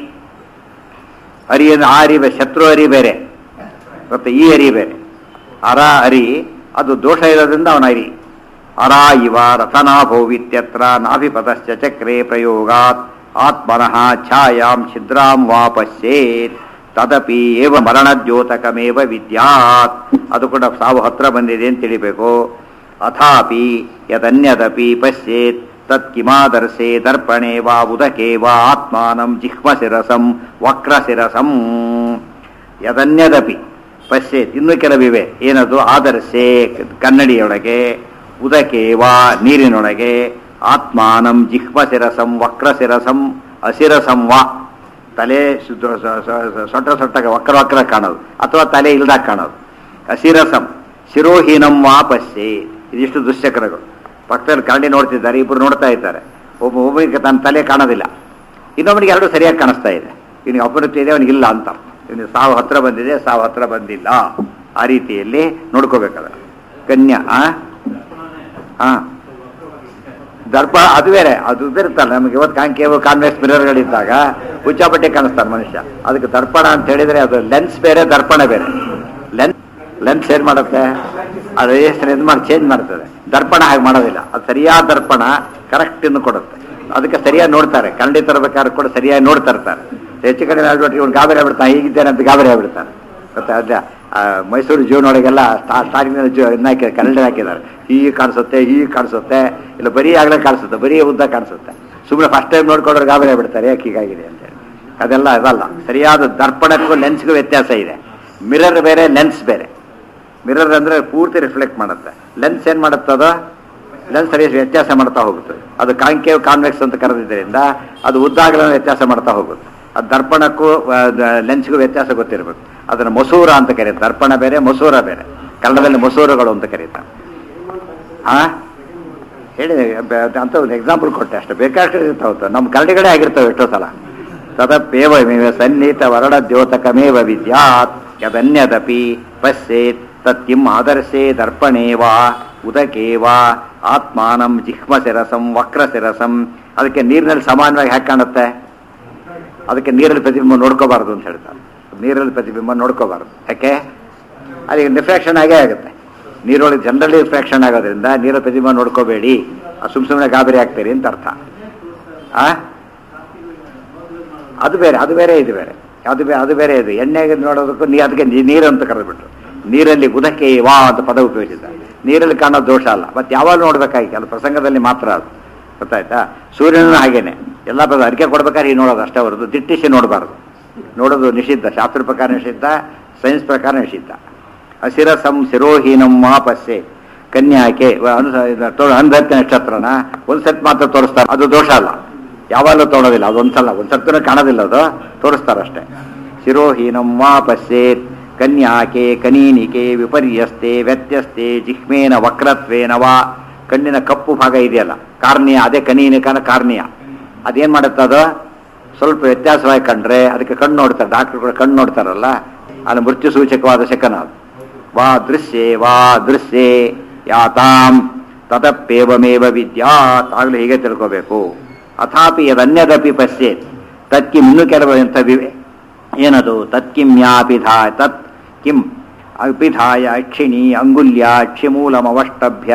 ಅರಿ ಅಂದ್ರೆ ಆ ಅರಿ ಬೇರೆ ಶತ್ರು ಅರಿ ಬೇರೆ ಮತ್ತೆ ಈ ಅರಿ ಬೇರೆ ಅರ ಅರಿ ಅದು ದೋಷ ಇರೋದ್ರಿಂದ ಅವನ ಅರಿ ಅರ ಇವ ರಥನಾಭೋವಿತ್ಯತ್ರ ನಾಭಿಪದಶ್ಚ ಚಕ್ರೆ ಪ್ರಯೋಗಾತ್ ಆತ್ಮನಃ ಛಾಯಾಂ ಛಿದ್ರಾಂ ವಾ ಪಶ್ಯೇತ್ ತದಪಿ ಏವ ಮರಣದ್ಯೋತಕಮೇವ ವಿದ್ಯಾತ್ ಅದು ಕೂಡ ಸಾವು ಹತ್ರ ಬಂದಿದೆ ಅಂತ ತಿಳಿಬೇಕು ಅಥಾಪಿ ಯದನ್ಯದಪಿ ಪಶ್ಯೇತ್ ತತ್ ಕಿಮಾದರ್ಶೆ ದರ್ಪಣೆ ವಾ ಉದಕೆ ವಾ ಆತ್ಮಾನಂ ಜಿಹ್ಮಶಿರಸಂ ವಕ್ರಶಿರಸಂ ಯದನ್ಯದಪಿ ಪಶ್ಯೇತ್ ಇನ್ನು ಕೆಲವಿವೆ ಏನದು ಆದರ್ಶೆ ಕನ್ನಡಿಯೊಳಗೆ ಉದಕೆ ವಾ ನೀರಿನೊಳಗೆ ಆತ್ಮಾನಂ ಜಿಹ್ಮಶಿರಸಂ ವಕ್ರಶಿರಸಂ ಅಶಿರಸಂ ವಾ ತಲೆ ಸುತ್ತ- ಸ- ಸ- ಸ- ಸೊಟ್ಟ ಸೊಟ್ಟಾಗ ವಕ್ರ ವಕ್ರ ಕಾಣೋದು ಅಥವಾ ತಲೆ ಇಲ್ದಾಗ ಕಾಣೋದು ಅಶಿರಸಂ ಶಿರೋಹೀನಂ ವಾ ಪಶ್ಯೆ ಇದಿಷ್ಟು ದುಶ್ಚಕ್ರಗಳು ಪಕ್ಕದಲ್ಲಿ ಕರಡಿ ನೋಡ್ತಿದ್ದಾರೆ ಇಬ್ಬರು ನೋಡ್ತಾ ಇದ್ದಾರೆ ಒಬ್ಬ ಒಬ್ಬನಿಗೆ ತನ್ನ ತಲೆ ಕಾಣೋದಿಲ್ಲ ಇನ್ನೊಬ್ಬನಿಗೆ ಎರಡು ಸರಿಯಾಗಿ ಕಾಣಿಸ್ತಾ ಇದೆ ಇವನಿಗೆ ಅಪರಿಚಯ ಇದೆ ಅವನಿಗೆ ಇಲ್ಲ ಅಂತ ಇವನಿಗೆ ಸಾವು ಹತ್ರ ಬಂದಿದೆ ಸಾವು ಹತ್ರ ಬಂದಿಲ್ಲ ಆ ರೀತಿಯಲ್ಲಿ ನೋಡ್ಕೋಬೇಕಾದ್ರೆ ಕನ್ಯಾ ಆ ಹಾ ದರ್ಪ ಅದು ಬೇರೆ ಅದು ಇದಿರುತ್ತಲ್ಲ ನಮಗೆ ಇವತ್ತು ಕಾಂಕೇವು ಕಾನ್ವೆಕ್ಸ್ ಮಿರರ್ಗಳಿದ್ದಾಗ ಹುಚ್ಚಾಪಟ್ಟೆ ಕಾಣಿಸ್ತಾನೆ ಮನುಷ್ಯ ಅದಕ್ಕೆ ದರ್ಪಣ ಅಂತ ಹೇಳಿದ್ರೆ ಅದು ಲೆನ್ಸ್ ಬೇರೆ ದರ್ಪಣ ಬೇರೆ ಲೆನ್ಸ್ ಲೆನ್ಸ್ ಏನ್ ಮಾಡುತ್ತೆ ಅದು ಎಷ್ಟು ಇದು ಮಾಡಿ ಚೇಂಜ್ ಮಾಡ್ತದೆ ದರ್ಪಣ ಹಾಗೆ ಮಾಡೋದಿಲ್ಲ ಅದು ಸರಿಯಾದ ದರ್ಪಣ ಕರೆಕ್ಟ್ ಇನ್ನು ಕೊಡುತ್ತೆ ಅದಕ್ಕೆ ಸರಿಯಾಗಿ ನೋಡ್ತಾರೆ ಕನ್ನಡಿ ತರಬೇಕಾದ್ರೆ ಕೂಡ ಸರಿಯಾಗಿ ನೋಡ್ತಾ ಇರ್ತಾರೆ ಹೆಚ್ಚು ಕಡಿಮೆ ಆಗ್ಬಿಟ್ರೆ ಇವ್ನು ಗಾಬರಿ ಆಗ್ಬಿಡ್ತಾನೆ ಹೀಗಿದ್ದೇನೆ ಅಂತ ಗಾಬರಿ ಆಗ್ಬಿಡ್ತಾನೆ ಮತ್ತೆ ಅದೇ ಆ, ಮೈಸೂರು ಜೂನೊಳಗೆಲ್ಲ ಸ್ಟಾರ್ಟಿಂಗ್ ಜೂ ಇದನ್ನ ಹಾಕಿ ಕನ್ನಡ ಹಾಕಿದ್ದಾರೆ ಹೀಗೆ ಕಾಣಿಸುತ್ತೆ ಹೀಗೆ ಕಾಣಿಸುತ್ತೆ ಇಲ್ಲ ಬರೀ ಆಗಲೇ ಕಾಣಿಸುತ್ತೆ ಬರೀ ಉದ್ದ ಕಾಣಿಸುತ್ತೆ ಸುಮ್ಮನೆ ಫಸ್ಟ್ ಟೈಮ್ ನೋಡ್ಕೊಂಡ್ರೆ ಗಾಬರಿ ಆಗ್ಬಿಡ್ತಾರೆ ಯಾಕೆ ಹೀಗಾಗಿದೆ ಅಂತೇಳಿ ಅದೆಲ್ಲ ಅದಲ್ಲ ಸರಿಯಾದ ದರ್ಪಣಕ್ಕೂ ಲೆನ್ಸ್ಗೂ ವ್ಯತ್ಯಾಸ ಇದೆ ಮಿರರ್ ಬೇರೆ ಲೆನ್ಸ್ ಬೇರೆ ಮಿರರ್ ಅಂದ್ರೆ ಪೂರ್ತಿ ರಿಫ್ಲೆಕ್ಟ್ ಮಾಡುತ್ತೆ ಲೆನ್ಸ್ ಏನ್ ಮಾಡುತ್ತೆ ಅದು ಲೆನ್ಸ್ ಸರಿ ವ್ಯತ್ಯಾಸ ಮಾಡ್ತಾ ಹೋಗುತ್ತೆ ಅದು ಕಾಂಕೇವ್ ಕಾನ್ವೆಕ್ಸ್ ಅಂತ ಕರೆದಿದ್ದರಿಂದ ಅದು ಉದ್ದಾಗಲೂ ವ್ಯತ್ಯಾಸ ಮಾಡ್ತಾ ಹೋಗುತ್ತೆ ಅದು ದರ್ಪಣಕ್ಕೂ ಲೆನ್ಸ್ಗೂ ವ್ಯತ್ಯಾಸ ಗೊತ್ತಿರಬೇಕು ಅದನ್ನು ಮಸೂರ ಅಂತ ಕರೀತಾರೆ ದರ್ಪಣ ಬೇರೆ ಮಸೂರ ಬೇರೆ ಕನ್ನಡದಲ್ಲಿ ಮಸೂರಗಳು ಅಂತ ಕರೀತಾರೆ ಆ ಹೇಳಿ ಬ- ಅಂತ ಒಂದು ಎಕ್ಸಾಂಪಲ್ ಕೊಟ್ಟೆ ಅಷ್ಟೇ ಬೇಕಾಷ್ಟು ಇರ್ತಾವ ನಮ್ಮ ಕನ್ನಡಿಗಳೇ ಆಗಿರ್ತಾವೆ ಎಷ್ಟೋ ಸಲ ತದಪ್ಪೇವ ಮೇವ ಸನ್ನಿಹಿತ ವರಡ ದ್ಯೋತಕಮೇವ ವಿದ್ಯಾತ್ ಯದನ್ಯದಪಿ ಪಶ್ಯೇತ್ ತತ್ಕಿಂ ಆದರ್ಶೇ ದರ್ಪಣೇ ವಾ ಉದಕೆ ವಾ ಆತ್ಮಾನಂ ಜಿಹ್ಮಶಿರಸಂ ವಕ್ರಶಿರಸಂ ಅದಕ್ಕೆ ನೀರಿನಲ್ಲಿ ಸಮಾನವಾಗಿ ಹ್ಯಾಕ್ ಕಾಣುತ್ತೆ ಅದಕ್ಕೆ ನೀರಲ್ಲಿ ಪ್ರತಿಬಿಂಬ ನೋಡ್ಕೋಬಾರ್ದು ಅಂತ ಹೇಳ್ತಾರೆ ನೀರಲ್ಲಿ ಪ್ರತಿಬಿಂಬ ನೋಡ್ಕೋಬಾರ್ದು ಯಾಕೆ ಅದಕ್ಕೆ ರಿಫ್ರಾಕ್ಷನ್ ಆಗೇ ಆಗುತ್ತೆ ನೀರೊಳಗೆ ಜನರಲಿ ರಿಫ್ರಾಕ್ಷನ್ ಆಗೋದ್ರಿಂದ ನೀರಲ್ಲಿ ಪ್ರತಿಬಿಂಬ ನೋಡ್ಕೋಬೇಡಿ ಸುಮ್ ಸುಮ್ಮನೆ ಗಾಬರಿ ಆಗ್ತೀರಿ ಅಂತ ಅರ್ಥ ಆ ಅದು ಬೇರೆ ಅದು ಬೇರೆ ಇದು ಬೇರೆ ಅದು ಬೇರೆ ಅದು ಬೇರೆ ಇದು ಎಣ್ಣೆಗೆ ನೋಡೋದಕ್ಕೂ ನೀ ಅದಕ್ಕೆ ನೀ- ನೀರು ಅಂತ ಕರೆದ್ಬಿಟ್ರು ನೀರಲ್ಲಿ ಉದಕ್ಕೆ ವಾ ಅಂತ ಪದ ಉಪಯೋಗಿಸಿದ್ದಾರೆ ನೀರಲ್ಲಿ ಕಾಣೋ ದೋಷ ಅಲ್ಲ ಮತ್ತೆ ಯಾವಾಗ ನೋಡ್ಬೇಕಾಗಿ ಕೆಲವು ಪ್ರಸಂಗದಲ್ಲಿ ಮಾತ್ರ ಅದು ಗೊತ್ತಾಯ್ತಾ ಸೂರ್ಯನೂ ಹಾಗೇನೆ ಎಲ್ಲ ಪದ ಅರಿಕೆ ಕೊಡ್ಬೇಕಾದ್ರೆ ಈ ನೋಡೋದು ಅಷ್ಟೇ ಹೊರದು ದಿಟ್ಟಿಸಿ ನೋಡಬಾರ್ದು ನೋಡೋದು ನಿಷಿದ್ಧ ಶಾಸ್ತ್ರ ಪ್ರಕಾರ ನಿಷಿದ್ಧ ಸೈನ್ಸ್ ಪ್ರಕಾರ ನಿಷಿದ್ಧ ಹಸಿರಸಂ ಶಿರೋಹೀನಂ ಮಹಾಪಸ್ಸೆ ಕನ್ಯಾಕೆ ಅಂಧತ್ಯ ನಕ್ಷತ್ರನ ಒಂದು ಸತ್ ಮಾತ್ರ ತೋರಿಸ್ತಾರೆ ಅದು ದೋಷ ಅಲ್ಲ ಯಾವಾಗಲೂ ತೋಡೋದಿಲ್ಲ ಅದು ಒಂದ್ಸಲ ಒಂದ್ ಸತ್ಯನೂ ಕಾಣೋದಿಲ್ಲ ಅದು ತೋರಿಸ್ತಾರಷ್ಟೇ ಶಿರೋಹೀನಂ ವಾ ಪಶ್ಯೇತ್ ಕನ್ಯಾಕೆ ಕನೀನಿಕೆ ವಿಪರ್ಯಸ್ತೆ ವ್ಯತ್ಯಸ್ತೆ ಜಿಹ್ಮೇನ ವಕ್ರತ್ವೇನ ವಾ ಕಣ್ಣಿನ ಕಪ್ಪು ಭಾಗ ಇದೆಯಲ್ಲ ಕಾರ್ನಿಯ ಅದೇ ಕನೀನಿಕನ ಕಾರ್ನಿಯ ಅದೇನ್ ಮಾಡುತ್ತೆ ಅದು ಸ್ವಲ್ಪ ವ್ಯತ್ಯಾಸವಾಗಿ ಕಂಡ್ರೆ ಅದಕ್ಕೆ ಕಣ್ಣು ನೋಡ್ತಾರೆ ಡಾಕ್ಟರ್ ಕೂಡ ಕಣ್ಣು ನೋಡ್ತಾರಲ್ಲ ಅದು ಮೃತ್ಯು ಸೂಚಕವಾದ ಶಕನ ಅದು ವಾ ದೃಶ್ಯೆ ವಾ ದೃಶ್ಯೆ ಯಾತಾಂ ತದಪ್ಪೇವಮೇವ ವಿದ್ಯಾತ್ ಆಗಲೂ ಹೀಗೆ ತಿಳ್ಕೋಬೇಕು ಅಥಾಪಿ ಯದನ್ಯದಪಿ ಪಶ್ಯೇತ್ ತತ್ಕಿಂ ಇನ್ನೂ ಕೆಲವು ಎಂಥವಿವೆ ಏನದು ತತ್ಕಿಮ್ಯಾಪಿಧಾ ತತ್ ಕಿಂ ಅಪಿಧಾಯ ಅಕ್ಷಿಣಿ ಅಂಗುಲ್ಯ ಅಕ್ಷಿಮೂಲಮವಷ್ಟಭ್ಯ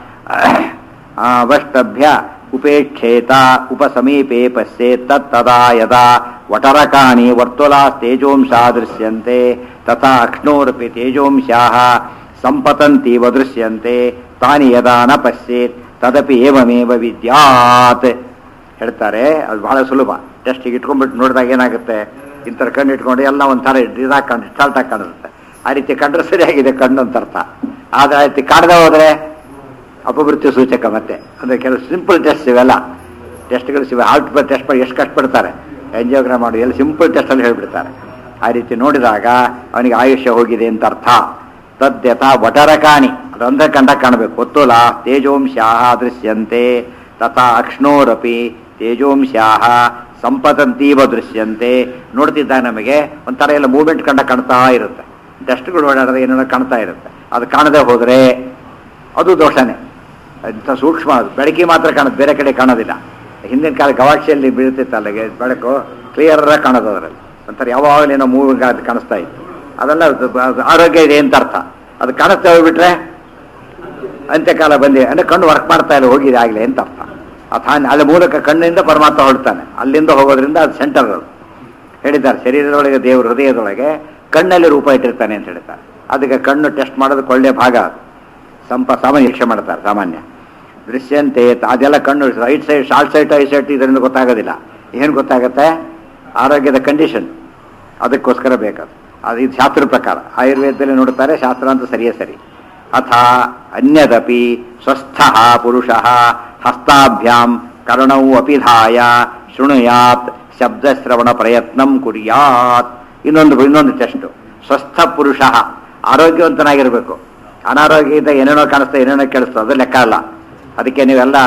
ಅವಷ್ಟಭ್ಯ ಉಪೇಕ್ಷೇತ ಉಪಸಮೀಪೆ ಪಶ್ಯೇತ್ ತತ್ತದಾ ಯದಾ ವಟರಕಾಣಿ ವರ್ತುಲಾಸ್ತೇಜೋಂಶಾ ದೃಶ್ಯಂತೆ ತಥಾ ಅಕ್ಷ್ಣೋರಪಿ ತೇಜೋಂಶಾಃ ಸಂಪತಂತೀವ ದೃಶ್ಯಂತೆ ತಾನಿ ಯದಾ ನ ಪಶ್ಯೇತ್ ತದಪಿ ಏವಮೇವ ವಿದ್ಯಾತ್ ಹೇಳ್ತಾರೆ ಅದು ಬಹಳ ಸುಲಭ ಟೆಸ್ಟಿಗೆ ಇಟ್ಕೊಂಡ್ಬಿಟ್ಟು ನೋಡಿದಾಗ ಏನಾಗುತ್ತೆ ಇಂಥರ ಕಣ್ಣು ಇಟ್ಕೊಂಡು ಎಲ್ಲ ಒಂಥರ ಇದಾಗಿ ಕಾಣ ಡಿಸ್ಟಾಲ್ಟ್ ಆಗಿ ಕಾಣಿಸುತ್ತೆ ಆ ರೀತಿ ಕಂಡ್ರೆ ಸರಿಯಾಗಿದೆ ಕಣ್ಣು ಅಂತ ಅರ್ಥ ಆದ್ರೆ ಆ ರೀತಿ ಕಾಣದೆ ಹೋದ್ರೆ ಅಪಮೃತ್ಯು ಸೂಚಕ ಮತ್ತೆ ಅಂದ್ರೆ ಕೆಲವು ಸಿಂಪಲ್ ಟೆಸ್ಟ್ ಇವೆಲ್ಲ ಟೆಸ್ಟ್ಗಳು ಸಿವೆ ಹಾರ್ಟ್ ಟೆಸ್ಟ್ ಮಾಡಿ ಎಷ್ಟು ಕಷ್ಟಪಡ್ತಾರೆ ಎಂಜಿಯೋಗ್ರಾಮ್ ಮಾಡಿ ಎಲ್ಲ ಸಿಂಪಲ್ ಟೆಸ್ಟಲ್ಲಿ ಹೇಳ್ಬಿಡ್ತಾರೆ ಆ ರೀತಿ ನೋಡಿದಾಗ ಅವನಿಗೆ ಆಯುಷ್ಯ ಹೋಗಿದೆ ಅಂತ ಅರ್ಥ ತದ್ಯಥ ವಟರಕಾಣಿ ಅದು ಅಂದ್ರೆ ಕಂಡ ಕಾಣಬೇಕು ಒತ್ತುಲ ತೇಜೋಂಶಾಹ ದೃಶ್ಯಂತೆ ತಥಾ ಅಕ್ಷ್ಣೋರಪಿ ತೇಜೋಂಶಾಹ ಸಂಪತಂತೀವ ದೃಶ್ಯಂತೆ ನೋಡ್ತಿದ್ದಾಗ ನಮಗೆ ಒಂಥರ ಎಲ್ಲ ಮೂವ್ಮೆಂಟ್ ಕಂಡ ಕಾಣ್ತಾ ಇರುತ್ತೆ ಡಸ್ಟ್ಗಳು ಓಡಾಡಿದ್ರೆ ಏನೇನೋ ಕಾಣ್ತಾ ಇರುತ್ತೆ ಅದು ಕಾಣದೆ ಹೋದರೆ ಅದು ದೋಷನೇ ಇಂಥ ಸೂಕ್ಷ್ಮ ಅದು ಬೆಳಕಿ ಮಾತ್ರ ಕಾಣುತ್ತೆ ಬೇರೆ ಕಡೆ ಕಾಣೋದಿಲ್ಲ ಹಿಂದಿನ ಕಾಲ ಗವಾಕ್ಷಿಯಲ್ಲಿ ಬೀಳ್ತಿತ್ತಲ್ಲ ಗೆ- ಬೆಳಕು ಕ್ಲಿಯರ್ ಕಾಣೋದು ಅದರಲ್ಲಿ ಒಂಥರ ಯಾವಾಗಲೂ ಏನೋ ಮೂವಿಂಗ್ ಅದು ಕಾಣಿಸ್ತಾ ಇತ್ತು ಅದೆಲ್ಲ ಅದು- ಅದು ಆರೋಗ್ಯ ಇದೆ ಅಂತ ಅರ್ಥ ಅದು ಕಾಣಿಸ್ತಾ ಹೋಗ್ಬಿಟ್ರೆ ಅಂತ್ಯಕಾಲ ಬಂದಿ ಅಂದ್ರೆ ಕಣ್ಣು ವರ್ಕ್ ಮಾಡ್ತಾ ಇಲ್ಲ ಹೋಗಿದೆ ಆಗಲಿ ಅಂತ ಅರ್ಥ ಅಥ ಅಲ್ಲಿ ಮೂಲಕ ಕಣ್ಣಿಂದ ಪರಮಾತ್ಮ ಹೊರಡ್ತಾನೆ ಅಲ್ಲಿಂದ ಹೋಗೋದ್ರಿಂದ ಅದು ಸೆಂಟರ್ ಅದು ಹೇಳಿದ್ದಾರೆ ಶರೀರದೊಳಗೆ ದೇವರು ಹೃದಯದೊಳಗೆ ಕಣ್ಣಲ್ಲಿ ರೂಪ ಇಟ್ಟಿರ್ತಾನೆ ಅಂತ ಹೇಳ್ತಾರೆ ಅದಕ್ಕೆ ಕಣ್ಣು ಟೆಸ್ಟ್ ಮಾಡೋದಕ್ಕೆ ಒಳ್ಳೆಯ ಭಾಗ ಅದು ಸಂಪ ಸಾಮಾನ್ಯ ಶಿಕ್ಷೆ ಮಾಡ್ತಾರೆ ಸಾಮಾನ್ಯ ದೃಶ್ಯಂತೆ ತ- ಅದೆಲ್ಲ ಕಣ್ಣು right side short sight eye sight ಇದರಿಂದ ಗೊತ್ತಾಗೋದಿಲ್ಲ ಏನು ಗೊತ್ತಾಗುತ್ತೆ ಆರೋಗ್ಯದ ಕಂಡೀಷನ್ ಅದಕ್ಕೋಸ್ಕರ ಬೇಕದು ಅದು ಇದು ಶಾಸ್ತ್ರ ಪ್ರಕಾರ ಆಯುರ್ವೇದದಲ್ಲಿ ನೋಡ್ತಾರೆ ಶಾಸ್ತ್ರ ಅಂತ ಸರಿಯೇ ಸರಿ ಅಥ ಅನ್ಯದಪಿ ಸ್ವಸ್ಥ ಪುರುಷ ಹಸ್ತಾಭ್ಯಾಂ ಕರ್ಣವು ಅಪಿಧಾಯ ಶೃಣುಯಾತ್ ಶಬ್ದಶ್ರವಣ ಪ್ರಯತ್ನಂ ಕುರ್ಯಾತ್ ಇನ್ನೊಂದು ಇನ್ನೊಂದು ಟೆಸ್ಟು ಸ್ವಸ್ಥ ಪುರುಷ ಆರೋಗ್ಯವಂತನಾಗಿರಬೇಕು ಅನಾರೋಗ್ಯ ಇದ್ದ ಏನೇನೋ ಕಾಣಿಸ್ತಾ ಏನೇನೋ ಕೇಳಿಸ್ತಾ ಅದು ಲೆಕ್ಕ ಅಲ್ಲ ಅದಕ್ಕೆ ನೀವೆಲ್ಲ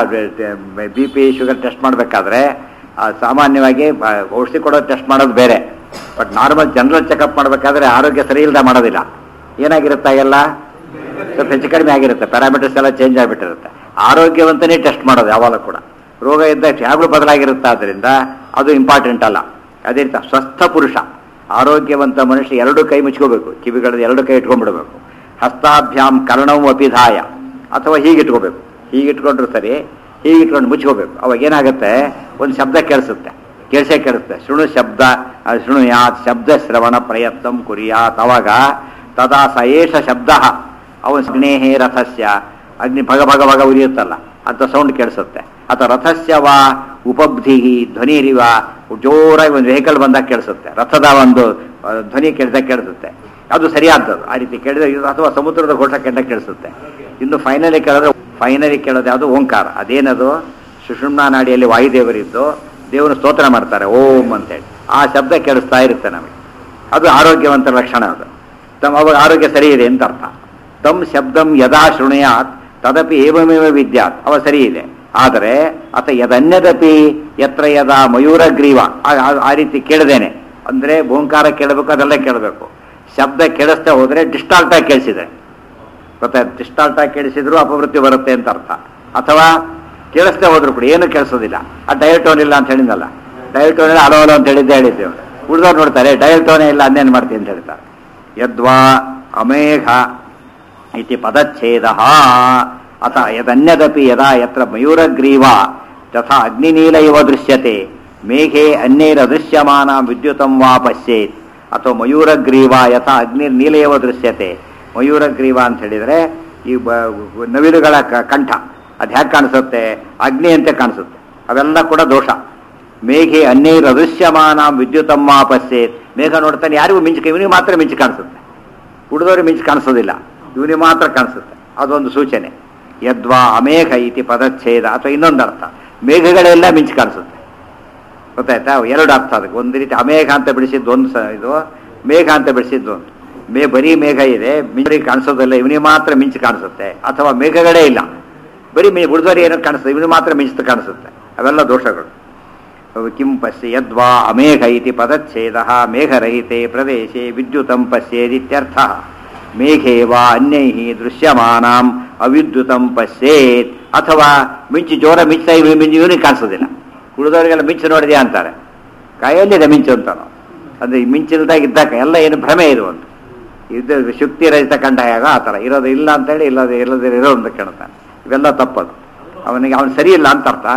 ಬಿ ಪಿ ಶುಗರ್ ಟೆಸ್ಟ್ ಮಾಡಬೇಕಾದ್ರೆ ಸಾಮಾನ್ಯವಾಗಿ ಆ, ಔಷಧಿ ಕೊಡೋ ಟೆಸ್ಟ್ ಮಾಡೋದು ಬೇರೆ ಬಟ್ ನಾರ್ಮಲ್ ಜನರಲ್ ಚೆಕಪ್ ಮಾಡಬೇಕಾದ್ರೆ ಆರೋಗ್ಯ ಸರಿ ಇಲ್ಲದೆ ಮಾಡೋದಿಲ್ಲ ಏನಾಗಿರುತ್ತೆ ಎಲ್ಲ ಸ್ವಲ್ಪ ಹೆಚ್ಚು ಕಡಿಮೆ ಆಗಿರುತ್ತೆ ಪ್ಯಾರಾಮೀಟರ್ಸ್ ಎಲ್ಲ ಚೇಂಜ್ ಆಗಿಬಿಟ್ಟಿರುತ್ತೆ ಆರೋಗ್ಯವಂತನೇ ಟೆಸ್ಟ್ ಮಾಡೋದು ಯಾವಾಗ ಕೂಡ ರೋಗ ಇದ್ದಾಗ ಯಾವಾಗಲೂ ಬದಲಾಗಿರುತ್ತೆ ಆದ್ದರಿಂದ ಅದು ಇಂಪಾರ್ಟೆಂಟ್ ಅಲ್ಲ ಅದೇ ರೀತಿ ಸ್ವಸ್ಥ ಪುರುಷ ಆರೋಗ್ಯವಂತ ಮನುಷ್ಯ ಎರಡು ಕೈ ಮುಚ್ಕೋಬೇಕು ಕಿವಿಗಳದ್ದು ಎರಡು ಕೈ ಇಟ್ಕೊಂಡ್ಬಿಡ್ಬೇಕು ಹಸ್ತಾಭ್ಯಾಂ ಕರ್ಣವು ಅಪಿಧಾಯ ಅಥವಾ ಹೀಗೆ ಇಟ್ಕೋಬೇಕು ಹೀಗೆ ಇಟ್ಕೊಂಡ್ರು ಸರಿ ಹೀಗೆ ಇಟ್ಕೊಂಡು ಮುಚ್ಕೋಬೇಕು ಅವಾಗ ಏನಾಗುತ್ತೆ ಒಂದು ಶಬ್ದ ಕೇಳಿಸುತ್ತೆ ಕೇಳಿಸೇ ಕೇಳಿಸುತ್ತೆ ಶೃಣು ಶಬ್ದ ಆ, ಶೃಣುಯಾತ್ ಶಬ್ದ ಶ್ರವಣ ಪ್ರಯತ್ನಂ ಕುರಿಯಾತ್ ಅವಾಗ ತದಾ ಸಯೇಷ ಶಬ್ದ ಅವನ ಸ್ನೇಹೇ ರಥಸ್ಯ ಅಗ್ನಿ ಭಗ ಭಗ ಭಗ ಉರಿಯುತ್ತಲ್ಲ ಅಂತ ಸೌಂಡ್ ಕೇಳಿಸುತ್ತೆ ಅಥವಾ ರಥಸ್ಯ ವಾ ಉಪಬ್ಧಿ ಧ್ವನಿರಿವ ಜೋರಾಗಿ ಒಂದು ವೆಹಿಕಲ್ ಬಂದಾಗ ಕೇಳಿಸುತ್ತೆ ರಥದ ಒಂದು ಆ, ಧ್ವನಿ ಕೇಳಿದಾಗ ಕೇಳಿಸುತ್ತೆ ಅದು ಸರಿಯಾದದ್ದು ಆ ರೀತಿ ಕೇಳಿದ್ರೆ ಇದು ಅಥವಾ ಸಮುದ್ರದ ಘೋಷ ಕೆಟ್ಟ ಕೇಳಿಸುತ್ತೆ ಇನ್ನು ಫೈನಲಿ ಕೇಳಿದ್ರೆ ಫೈನಲಿ ಕೇಳೋದು ಯಾವುದು ಓಂಕಾರ ಅದೇನದು ಸುಷುಮ್ನಾ ನಾಡಿಯಲ್ಲಿ ವಾಯುದೇವರಿದ್ದು ದೇವರು ಸ್ತೋತ್ರ ಮಾಡ್ತಾರೆ ಓಂ ಅಂತೇಳಿ ಆ ಶಬ್ದ ಕೇಳಿಸ್ತಾ ಇರುತ್ತೆ ನಮಗೆ ಅದು ಆರೋಗ್ಯವಂತ ಲಕ್ಷಣ ಅದು ತಮ್ಮ ಅವಾಗ ಆರೋಗ್ಯ ಸರಿ ಇದೆ ಅಂತ ಅರ್ಥ ತಮ್ ಶಬ್ದಂ ಯದಾ ಶೃಣುಯಾತ್ ತದಪಿ ಏವಮೇವ ವಿದ್ಯಾತ್ ಅವ ಸರಿ ಇದೆ ಆದರೆ ಅಥ ಯದನ್ಯದಪಿ ಯತ್ರ ಯದಾ ಮಯೂರಗ್ರೀವ ಆ- ಆ- ಆ ರೀತಿ ಕೇಳದೇನೆ ಅಂದ್ರೆ ಓಂಕಾರ ಕೇಳಬೇಕು ಅದೆಲ್ಲ ಕೇಳಬೇಕು ಶಬ್ದ ಕೇಳಿಸ್ತಾ ಹೋದ್ರೆ ಡಿಸ್ಟಾಲ್ಟ್ ಆಗಿ ಕೇಳಿಸಿದೆ ಗೊತ್ತಾಯ್ತು ಡಿಸ್ಟಾಲ್ಟ್ ಆಗಿ ಕೇಳಿಸಿದ್ರು ಅಪವೃತ್ತಿ ಬರುತ್ತೆ ಅಂತ ಅರ್ಥ ಅಥವಾ ಕೇಳಿಸ್ತಾ ಹೋದ್ರು ಕೂಡ ಏನು ಕೇಳಿಸೋದಿಲ್ಲ ಆ ಡಯಲ್ ಟೋನ್ ಇಲ್ಲ ಅಂತ ಹೇಳಿದ್ನಲ್ಲ ಡಯಲ್ ಟೋನ್ ಇಲ್ಲ ಅಲೋ ಅಲೋ ಅಂತ ಹೇಳಿದ್ದೆ ಹೇಳಿದ್ದೇವೆ ಉಳಿದವ್ರು ನೋಡ್ತಾರೆ ಡಯಲ್ ಟೋನೇ ಇಲ್ಲ ಅನ್ನೇನು ಮಾಡ್ತೀನಿ ಅಂತ ಹೇಳ್ತಾರೆ ಯದ್ವಾ ಅಮೇಘ ಇತಿ ಪದಚ್ಛೇದ ಅಥ ಯದನ್ಯದಪಿ ಯದಾ ಯತ್ರ ಮಯೂರಗ್ರೀವ ತಥಾ ಅಗ್ನಿನೀಲ ಇವ ದೃಶ್ಯತೆ ಮೇಘೆ ಅನ್ಯೈರ ದೃಶ್ಯಮಾನ ವಿದ್ಯುತಂ ವಾ ಪಶ್ಯೇತ್ ಅಥವಾ ಮಯೂರಗ್ರೀವ ಯಥಾ ಅಗ್ನಿರ್ನೀಲ ಇವ ದೃಶ್ಯತೆ ಮಯೂರಗ್ರೀವ ಅಂತ ಹೇಳಿದ್ರೆ ಈ ಬ- ನವಿಲುಗಳ ಕ- ಕಂಠ ಅದು ಹೇಗೆ ಕಾಣಿಸುತ್ತೆ ಅಗ್ನಿ ಅಂತ ಕಾಣಿಸುತ್ತೆ ಅವೆಲ್ಲ ಕೂಡ ದೋಷ ಮೇಘೆ ಅನ್ಯೈರ ಅದೃಶ್ಯಮಾನ ವಿದ್ಯುತಂ ವಾ ಪಶ್ಯೇತ್ ಮೇಘ ನೋಡ್ತಾನೆ ಯಾರಿಗೂ ಮಿಂಚು ಇವನಿಗೆ ಮಾತ್ರ ಮಿಂಚು ಕಾಣಿಸುತ್ತೆ ಉಳಿದವ್ರಿಗೆ ಮಿಂಚು ಕಾಣಿಸೋದಿಲ್ಲ ಇವನಿಗೆ ಮಾತ್ರ ಕಾಣಿಸುತ್ತೆ ಅದೊಂದು ಸೂಚನೆ ಯದ್ವಾ ಅಮೇಘ ಇತಿ ಪದಚ್ಛೇದ ಅಥವಾ ಇನ್ನೊಂದು ಅರ್ಥ ಮೇಘಗಳೆಲ್ಲ ಮಿಂಚು ಕಾಣಿಸುತ್ತೆ ಗೊತ್ತಾಯ್ತಾ ಎರಡು ಅರ್ಥ ಅದಕ್ಕೆ ಒಂದು ರೀತಿ ಅಮೇಘ ಅಂತ ಬಿಡಿಸಿದ್ದು ಒಂದು ಸ ಇದು ಮೇಘ ಅಂತ ಬಿಡಿಸಿದ್ದು ಒಂದು ಮೇ ಬರೀ ಮೇಘ ಇದೆ ಮಿಂಚರಿಗೆ ಕಾಣಿಸೋದಿಲ್ಲ ಇವನಿಗೆ ಮಾತ್ರ ಮಿಂಚು ಕಾಣಿಸುತ್ತೆ ಅಥವಾ ಮೇಘಗಳೇ ಇಲ್ಲ ಬರೀ ಮೇ ಉಳಿದವರಿಗೆ ಏನೋ ಕಾಣಿಸುತ್ತೆ ಇವನಿಗೆ ಮಾತ್ರ ಮಿಂಚು ಕಾಣಿಸುತ್ತೆ ಅವೆಲ್ಲ ದೋಷಗಳು ಕಿಂ ಪಶ್ಯ ಯದ್ವಾ ಅಮೇಘ ಇತಿ ಪದಚ್ಛೇದ ಮೇಘರಹಿತೆ ಪ್ರದೇಶೆ ವಿದ್ಯುತಂ ಪಶ್ಯೇದಿತ್ಯರ್ಥ ಮೇಘೇ ವಾ ಅನ್ಯೈ ದೃಶ್ಯಮಾನಾಂ ಅವಿದ್ಯುತಂ ಪಶ್ಯೇತ್ ಅಥವಾ ಮಿಂಚು ಜೋರ ಮಿಂಚ್ತಾ ಇವ್ ಮಿಂಚು ಇವನಿಗೆ ಕಾಣಿಸೋದಿಲ್ಲ ಉಳಿದವರಿಗೆಲ್ಲ ಮಿಂಚು ನೋಡಿದ್ಯಾ ಅಂತಾರೆ ಕೈಯಲ್ಲಿದೆ ಮಿಂಚು ಅಂತಾನು ಅಂದ್ರೆ ಈ ಮಿಂಚಿಲ್ದಾಗ ಇದ್ದಾಗ ಎಲ್ಲ ಏನು ಭ್ರಮೆ ಇದು ಒಂದು ಇದು ಶುಕ್ತಿ ರಹಿತ ಕಂಡ ಹೇಗ ಆ ಥರ ಇರೋದು ಇಲ್ಲ ಅಂತೇಳಿ ಇಲ್ಲದೆ ಇಲ್ಲದೆ ಇರೋ ಅಂತ ಕೇಳ್ತಾನೆ ಇವೆಲ್ಲ ತಪ್ಪದು ಅವನಿಗೆ ಅವನು ಸರಿ ಇಲ್ಲ ಅಂತ ಅರ್ಥ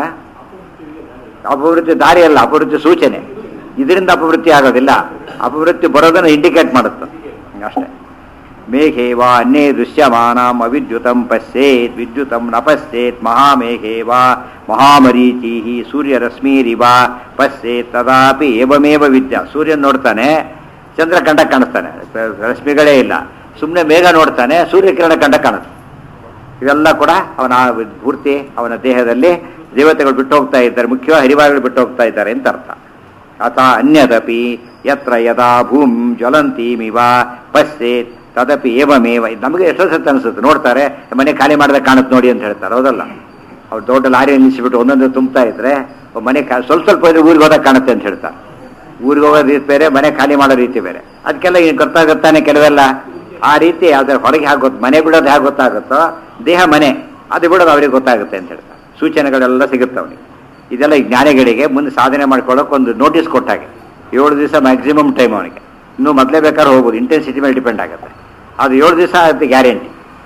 ಅಪವೃತ್ತಿ ದಾರಿ ಅಲ್ಲ ಅಪವೃತ್ತಿ ಸೂಚನೆ ಇದರಿಂದ ಅಪವೃತ್ತಿ ಆಗೋದಿಲ್ಲ ಅಪವೃತ್ತಿ ಬರೋದನ್ನು ಇಂಡಿಕೇಟ್ ಮಾಡುತ್ತೆ ಅಷ್ಟೇ ಮೇಘೇ ವಾ ಅನ್ಯೇ ದೃಶ್ಯಮಾನಂ ಅವಿದ್ಯುತಂ ಪಶ್ಯೇತ್ ವಿದ್ಯುತಂ ನ ಪಶ್ಯೇತ್ ಮಹಾಮೇಘೇ ವಾ ಮಹಾಮರೀಚಿ ಸೂರ್ಯರಶ್ಮಿರಿವ ಪಶ್ಯೇತ್ ತದಾಪಿ ಏವಮೇವ ವಿದ್ಯಾ ಸೂರ್ಯನ್ ನೋಡ್ತಾನೆ ಚಂದ್ರ ಕಂಡ ಕಾಣಿಸ್ತಾನೆ ರಶ್ಮಿಗಳೇ ಇಲ್ಲ ಸುಮ್ಮನೆ ಮೇಘ ನೋಡ್ತಾನೆ ಸೂರ್ಯಕಿರಣ ಕಂಡ ಕಾಣುತ್ತೆ ಇವೆಲ್ಲ ಕೂಡ ಅವನ ಆ ಪೂರ್ತಿ ಅವನ ದೇಹದಲ್ಲಿ ದೇವತೆಗಳು ಬಿಟ್ಟು ಹೋಗ್ತಾ ಇದ್ದಾರೆ ಮುಖ್ಯವಾಗಿ ಹರಿವಾಗಳು ಬಿಟ್ಟು ಹೋಗ್ತಾ ಇದ್ದಾರೆ ಅಂತ ಅರ್ಥ ಅಥ ಅನ್ಯದಪಿ ಯತ್ರ ಯದಾ ಭೂಮ್ ಜ್ವಲಂತೀಮಿವ ಪಶ್ಯೇತ್ ತದಪಿ ಏವಮೇವ ಇದು ನಮಗೆ ಎಷ್ಟೋ ಸತ್ತು ಅನಿಸುತ್ತೆ ನೋಡ್ತಾರೆ ಮನೆ ಖಾಲಿ ಮಾಡಿದಾಗ ಕಾಣುತ್ತೆ ನೋಡಿ ಅಂತ ಹೇಳ್ತಾರೆ ಹೌದಲ್ಲ ಅವ್ರು ದೊಡ್ಡ ಲಾರಿ ನಿಲ್ಲಿಸಿಬಿಟ್ಟು ಒಂದೊಂದು ತುಂಬ್ತಾ ಇದ್ರೆ ಒಬ್ಬ ಮನೆ ಖಾ- ಸ್ವಲ್ಪ ಸ್ವಲ್ಪ ಇದ್ರೆ ಊರಿಗೆ ಹೋದಾಗ ಕಾಣುತ್ತೆ ಅಂತ ಹೇಳ್ತಾರೆ ಊರಿಗೆ ಹೋಗೋ ರೀತಿ ಬೇರೆ ಮನೆ ಖಾಲಿ ಮಾಡೋ ರೀತಿ ಬೇರೆ ಅದಕ್ಕೆಲ್ಲ ಈಗ ಗೊತ್ತಾಗುತ್ತಾನೆ ಕೆಲವೆಲ್ಲ ಆ ರೀತಿ ಯಾವ್ದಾರು ಹೊರಗೆ ಹೇಗೆ ಗೊತ್ತು ಮನೆ ಬಿಡೋದು ಹೇಗೆ ಗೊತ್ತಾಗುತ್ತೋ ದೇಹ ಮನೆ ಅದು ಬಿಡೋದು ಅವ್ರಿಗೆ ಗೊತ್ತಾಗುತ್ತೆ ಅಂತ ಹೇಳ್ತಾರೆ ಸೂಚನೆಗಳೆಲ್ಲ ಸಿಗುತ್ತೆ ಅವನಿಗೆ ಇದೆಲ್ಲ ಈ ಜ್ಞಾನಿಗಳಿಗೆ ಮುಂದೆ ಸಾಧನೆ ಮಾಡ್ಕೊಳ್ಳೋಕೆ ಒಂದು ನೋಟಿಸ್ ಕೊಟ್ಟಾಗೆ ಏಳು ದಿವಸ ಮ್ಯಾಕ್ಸಿಮಮ್ ಟೈಮ್ ಅವನಿಗೆ ಇನ್ನೂ ಮೊದಲೇ ಬೇಕಾದ್ರೆ ಹೋಗ್ಬೋದು ಇಂಟೆನ್ಸಿಟಿ ಮೇಲೆ ಡಿಪೆಂಡ್ ಆಗುತ್ತೆ ಅದು ಏಳು ದಿವಸ ಅದು ಗ್ಯಾರಂಟಿ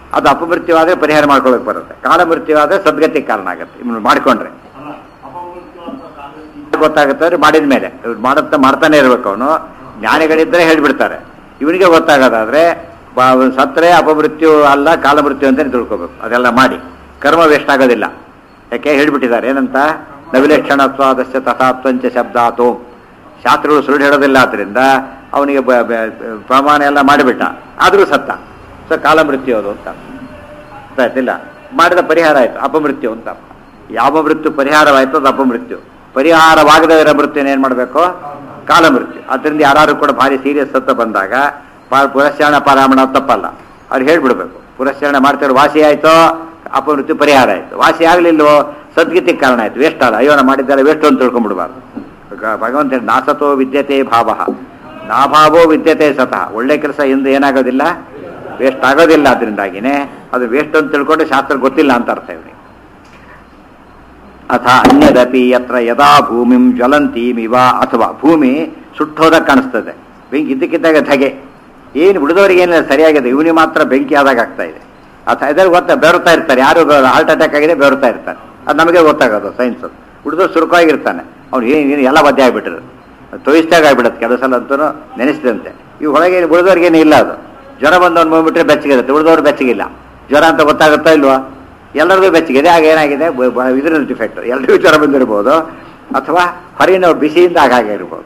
ಅದು ಅಪಮೃತ್ಯು ಆದರೆ ಪರಿಹಾರ ಮಾಡ್ಕೊಳಕ್ ಬರುತ್ತೆ ಕಾಲ ಮೃತ್ಯು ಆದರೆ ಸದ್ಗತಿಗೆ ಕಾರಣ ಆಗುತ್ತೆ ಇವ್ನು ಮಾಡ್ಕೊಂಡ್ರೆ ಗೊತ್ತಾಗುತ್ತೆ ಅಂದ್ರೆ ಮಾಡಿದ ಮೇಲೆ ಇವ್ರು ಮಾಡುತ್ತಾ ಮಾಡ್ತಾನೆ ಇರ್ಬೇಕು ಅವನು ಜ್ಞಾನಿಗಳಿದ್ರೆ ಹೇಳ್ಬಿಡ್ತಾರೆ ಇವನಿಗೆ ಗೊತ್ತಾಗೋದಾದ್ರೆ ಬ- ಅವ್ನು ಸತ್ತರೆ ಅಪಮೃತ್ಯು ಅಲ್ಲ ಕಾಲಮೃತ್ಯು ಅಂತಾನೆ ತಿಳ್ಕೊಬೇಕು ಅದೆಲ್ಲ ಮಾಡಿ ಕರ್ಮ ವೇಸ್ಟ್ ಆಗೋದಿಲ್ಲ ಯಾಕೆ ಹೇಳ್ಬಿಟ್ಟಿದ್ದಾರೆ ಏನಂತ ನವಿಲಕ್ಷಣತ್ವಾದಶ್ಚ ತಥಾತ್ವಂಚ ಶಬ್ದಾತು ಶಾಸ್ತ್ರಗಳು ಸುಳ್ಳು ಹೇಳೋದಿಲ್ಲ ಆದ್ರಿಂದ ಅವನಿಗೆ ಬ- ಬ- ಪ್ರಮಾಣ ಎಲ್ಲ ಮಾಡಿಬಿಟ್ಟ ಆದರೂ ಸತ್ತ ಸೊ ಕಾಲಮೃತ್ಯು ಅದು ಅಂತ ಆಯ್ತಿಲ್ಲ ಮಾಡಿದ ಪರಿಹಾರ ಆಯ್ತು ಅಪಮೃತ್ಯು ಅಂತ ಯಾವ ಮೃತ್ಯು ಪರಿಹಾರವಾಯ್ತು ಅದು ಅಪಮೃತ್ಯು ಪರಿಹಾರವಾಗದೇ ಇರೋ ಮೃತ್ಯುನ ಏನ್ ಮಾಡಬೇಕು ಕಾಲಮೃತ್ಯು ಅದರಿಂದ ಯಾರು ಕೂಡ ಭಾರಿ ಸೀರಿಯಸ್ ಸತ್ತ ಬಂದಾಗ ಪಾ- ಪುರಸ್ಕರಣ ಪಾರಾಯಣ ತಪ್ಪಲ್ಲ ಅವ್ರು ಹೇಳ್ಬಿಡ್ಬೇಕು ಪುರಸ್ಕರಣ ಮಾಡ್ತಾರೆ ವಾಸಿ ಆಯ್ತೋ ಅಪಮೃತ್ಯು ಪರಿಹಾರ ಆಯ್ತು ವಾಸಿ ಆಗ್ಲಿಲ್ವೋ ಸದ್ಗತಿಗೆ ಕಾರಣ ಆಯ್ತು ವೇಸ್ಟ್ ಅಲ್ಲ ಅಯ್ಯೋ ನಾ ಮಾಡಿದ್ದಾರೆ ವೇಸ್ಟ್ ಅಂತ ತಿಳ್ಕೊಂಡ್ಬಿಡ್ಬಾರ್ದು ಗ- ಭಗವಂತ ಹೇಳಿ, ನಾಸತೋ ವಿದ್ಯತೆ ಭಾವ ನಾಭಾವೋ ವಿದ್ಯತೆ ಸತಃ ಒಳ್ಳೆ ಕೆಲಸ ಎಂದು ಏನಾಗೋದಿಲ್ಲ ವೇಸ್ಟ್ ಆಗೋದಿಲ್ಲ ಅದರಿಂದಾಗಿನೇ ಅದು ವೇಸ್ಟ್ ಅಂತ ತಿಳ್ಕೊಂಡು ಶಾಸ್ತ್ರ ಗೊತ್ತಿಲ್ಲ ಅಂತ ಅರ್ಥ ಇವನಿಗೆ ಅಥ ಅನ್ಯದಪಿ ಯತ್ರ ಯದಾ ಭೂಮಿಂ ಜ್ವಲಂತೀಮಿವ ಅಥವಾ ಭೂಮಿ ಸುಟ್ಟೋದ ಕಾಣಿಸ್ತದೆ ಬೆಂಕಿ ಇದ್ದಕ್ಕಿದ್ದಾಗ ಧಗೆ ಏನು ಉಳಿದವರಿಗೆ ಏನಿಲ್ಲ ಸರಿಯಾಗಿದೆ ಇವನಿಗೆ ಮಾತ್ರ ಬೆಂಕಿ ಆದಾಗ ಆಗ್ತಾ ಇದೆ ಅಥವಾ ಇದ್ರಲ್ಲಿ ಗೊತ್ತಾ ಬೆರುತ್ತಾ ಇರ್ತಾರೆ ಯಾರು ಹಾರ್ಟ್ ಅಟ್ಯಾಕ್ ಆಗಿದೆ ಬೆರುತ್ತಾ ಇರ್ತಾರೆ ಅದು ನಮಗೆ ಗೊತ್ತಾಗೋದು ಸೈನ್ಸ್ ಉಳಿದವ್ರು ಸುರುಕಾಗಿರ್ತಾನೆ ಅವ್ನು ಏನು ಎಲ್ಲ ಬದ್ದೆ ಆಗ್ಬಿಟ್ಟಿರು ತೋಯಿಸ್ದಾಗ ಆಗ್ಬಿಡುತ್ತೆ ಕೆಲವು ಸಲ ಅಂತೂ ನೆನೆಸಿದಂತೆ ಇವು ಹೊರಗೆ ಉಳಿದವ್ರಿಗೇನು ಇಲ್ಲ ಅದು ಜ್ವರ ಬಂದವನು ಬಂದ್ಬಿಟ್ರೆ ಬೆಚ್ಚಗಿರುತ್ತೆ ಉಳಿದವ್ರು ಬೆಚ್ಚಗಿಲ್ಲ ಜ್ವರ ಅಂತ ಗೊತ್ತಾಗುತ್ತಾ ಇಲ್ವಾ ಎಲ್ಲರಿಗೂ ಬೆಚ್ಚಗಿದೆ ಆಗ ಏನಾಗಿದೆ ಬ- ಬ- ಇದರ ಡಿಫೆಕ್ಟ್ ಎಲ್ರಿಗೂ ಜ್ವರ ಬಂದಿರ್ಬೋದು ಅಥವಾ ಹೊರಗಿನ ಬಿಸಿಯಿಂದ ಆಗ ಹಾಗೆ ಇರ್ಬೋದು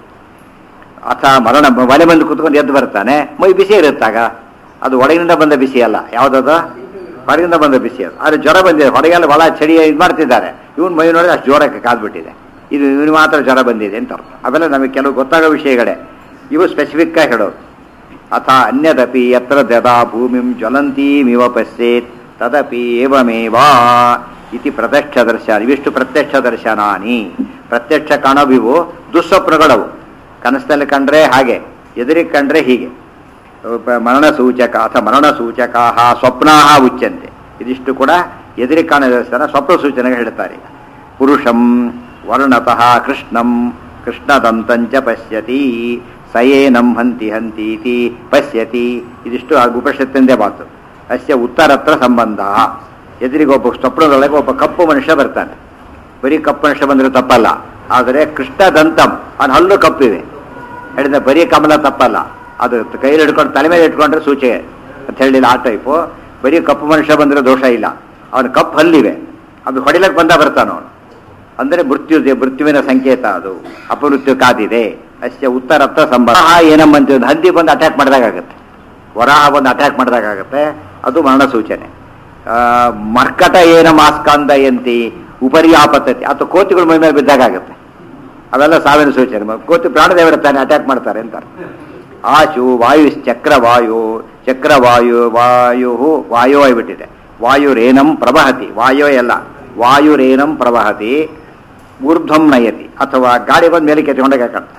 ಅಥವಾ ಮರಣ ಮನೆ ಬಂದು ಕುತ್ಕೊಂಡು ಎದ್ದು ಬರ್ತಾನೆ ಮೈ ಬಿಸಿ ಇರುತ್ತಾಗ ಅದು ಒಳಗಿನಿಂದ ಬಂದ ಬಿಸಿ ಅಲ್ಲ ಯಾವುದದು ಹೊರಗಿಂದ ಬಂದ ಬಿಸಿ ಅದು ಆದರೆ ಜ್ವರ ಬಂದಿದೆ ಹೊರಗೆಲ್ಲ ಬಹಳ ಚಳಿ ಇದು ಮಾಡ್ತಿದ್ದಾರೆ ಇವನು ಮೈ ನೋಡಿದ್ರೆ ಅಷ್ಟು ಜ್ವರಕ್ಕೆ ಕಾದ್ಬಿಟ್ಟಿದೆ ಇದು ಇವನು ಮಾತ್ರ ಜ್ವರ ಬಂದಿದೆ ಅಂತ ಅರ್ಥ ಅವೆಲ್ಲ ನಮಗೆ ಕೆಲವು ಗೊತ್ತಾಗೋ ವಿಷಯಗಳೇ ಇವು ಸ್ಪೆಸಿಫಿಕ್ ಆಗಿ ಹೇಳೋದು ಅಥ ಅನ್ಯದಪಿ ಯತ್ರ ದದಾ ಭೂಮಿಂ ಜ್ವಲಂತೀಮಿವ ಪಶ್ಯೇತ್ ತದಪಿ ಏವಮೇವಾ ಇತಿ ಪ್ರತ್ಯಕ್ಷ ದರ್ಶನ ಇವಿಷ್ಟು ಪ್ರತ್ಯಕ್ಷ ದರ್ಶನಾನಿ ಪ್ರತ್ಯಕ್ಷ ಕಾಣೋವಿವು ದುಸ್ವಪ್ನಗಳವು ಕನಸಲ್ಲಿ ಕಂಡ್ರೆ ಹಾಗೆ ಎದುರಿಗೆ ಕಂಡ್ರೆ ಹೀಗೆ ಪ- ಮರಣ ಸೂಚಕ ಅಥವಾ ಮರಣ ಸೂಚಕ ಸ್ವಪ್ನಾ ಉಚ್ಯಂತೆ ಇದಿಷ್ಟು ಕೂಡ ಎದುರಿಗೆ ಕಾಣೋ ದರ್ಶನ ಸ್ವಪ್ನ ಸೂಚನೆಗೆ ಹೇಳ್ತಾರೆ ಪುರುಷಂ ವರ್ಣತಃ ಕೃಷ್ಣಂ ಕೃಷ್ಣದಂತಂಚ ಪಶ್ಯತಿ ಸಯೇನಂ ಹಂತಿ ಹಂತೀತಿ ಪಶ್ಯತಿ ಇದಿಷ್ಟು ಆ ಉಪನಿಷತ್ತಿಂದೇ ಮಾತು ಅಸ್ಯ ಉತ್ತರತ್ರ ಸಂಬಂಧ ಎದುರಿಗೆ ಒಬ್ಬ ಸ್ವಪ್ನದೊಳಗೆ ಒಬ್ಬ ಕಪ್ಪು ಮನುಷ್ಯ ಬರ್ತಾನೆ ಬರೀ ಕಪ್ಪು ಮನುಷ್ಯ ಬಂದ್ರೆ ತಪ್ಪಲ್ಲ ಆದರೆ ಕೃಷ್ಣದಂತಂ ಅವನ ಹಲ್ಲು ಕಪ್ಪಿವೆ ಹೇಳಿದ ಬರೀ ಕಮಲ ತಪ್ಪಲ್ಲ ಅದು ಕೈಯಲ್ಲಿ ಹಿಡ್ಕೊಂಡು ತಲೆ ಮೇಲೆ ಇಟ್ಕೊಂಡ್ರೆ ಸೂಚೆ ಅಂತ ಹೇಳಿಲ್ಲ ಆ ಟೈಪು ಬರೀ ಕಪ್ಪು ಮನುಷ್ಯ ಬಂದ್ರೆ ದೋಷ ಇಲ್ಲ ಅವನ ಕಪ್ಪು ಹಲ್ಲಿವೆ ಅದು ಹೊಡಿಲಕ್ಕೆ ಬಂದ ಬರ್ತಾನ ಅವನು ಅಂದರೆ ಮೃತ್ಯು ಮೃತ್ಯುವಿನ ಸಂಕೇತ ಅದು ಅಪಮೃತ್ಯು ಕಾದಿದೆ ಅಷ್ಟೇ ಉತ್ತರತ್ತ ಸಂಬಂಧ ಏನಮ್ಮಂತ ಹಂದಿ ಬಂದು ಅಟ್ಯಾಕ್ ಮಾಡಿದಾಗತ್ತೆ ವರಾಹ ಬಂದು ಅಟ್ಯಾಕ್ ಮಾಡಿದಾಗತ್ತೆ ಅದು ಮರಣ ಸೂಚನೆ ಆ, ಮರ್ಕಟ ಏನ ಮಾಸ್ಕಾಂದಯಂತಿ ಉಪರಿ ಆಪತ್ತತಿ ಅಥವಾ ಕೋತಿಗಳು ಮೈ ಮೇಲೆ ಬಿದ್ದಾಗತ್ತೆ ಅವೆಲ್ಲ ಸಾವಿನ ಸೂಚನೆ ಮ- ಕೋತಿ ಪ್ರಾಣದೇವರ ತಾನೆ ಅಟ್ಯಾಕ್ ಮಾಡ್ತಾರೆ ಅಂತ ಆಶು ವಾಯು ಚಕ್ರವಾಯು ಚಕ್ರವಾಯು ವಾಯು ವಾಯು ಆಗಿಬಿಟ್ಟಿದೆ ವಾಯುರೇನಂ ಪ್ರವಹತಿ ವಾಯು ಎಲ್ಲ ವಾಯುರೇನಂ ಪ್ರವಹತಿ ಊರ್ಧ್ವಂ ನಯತಿ ಅಥವಾ ಗಾಳಿ ಬಂದ ಮೇಲೆ ಕೆತ್ಕೊಂಡಾಗ ಕಾಣ್ತಾರೆ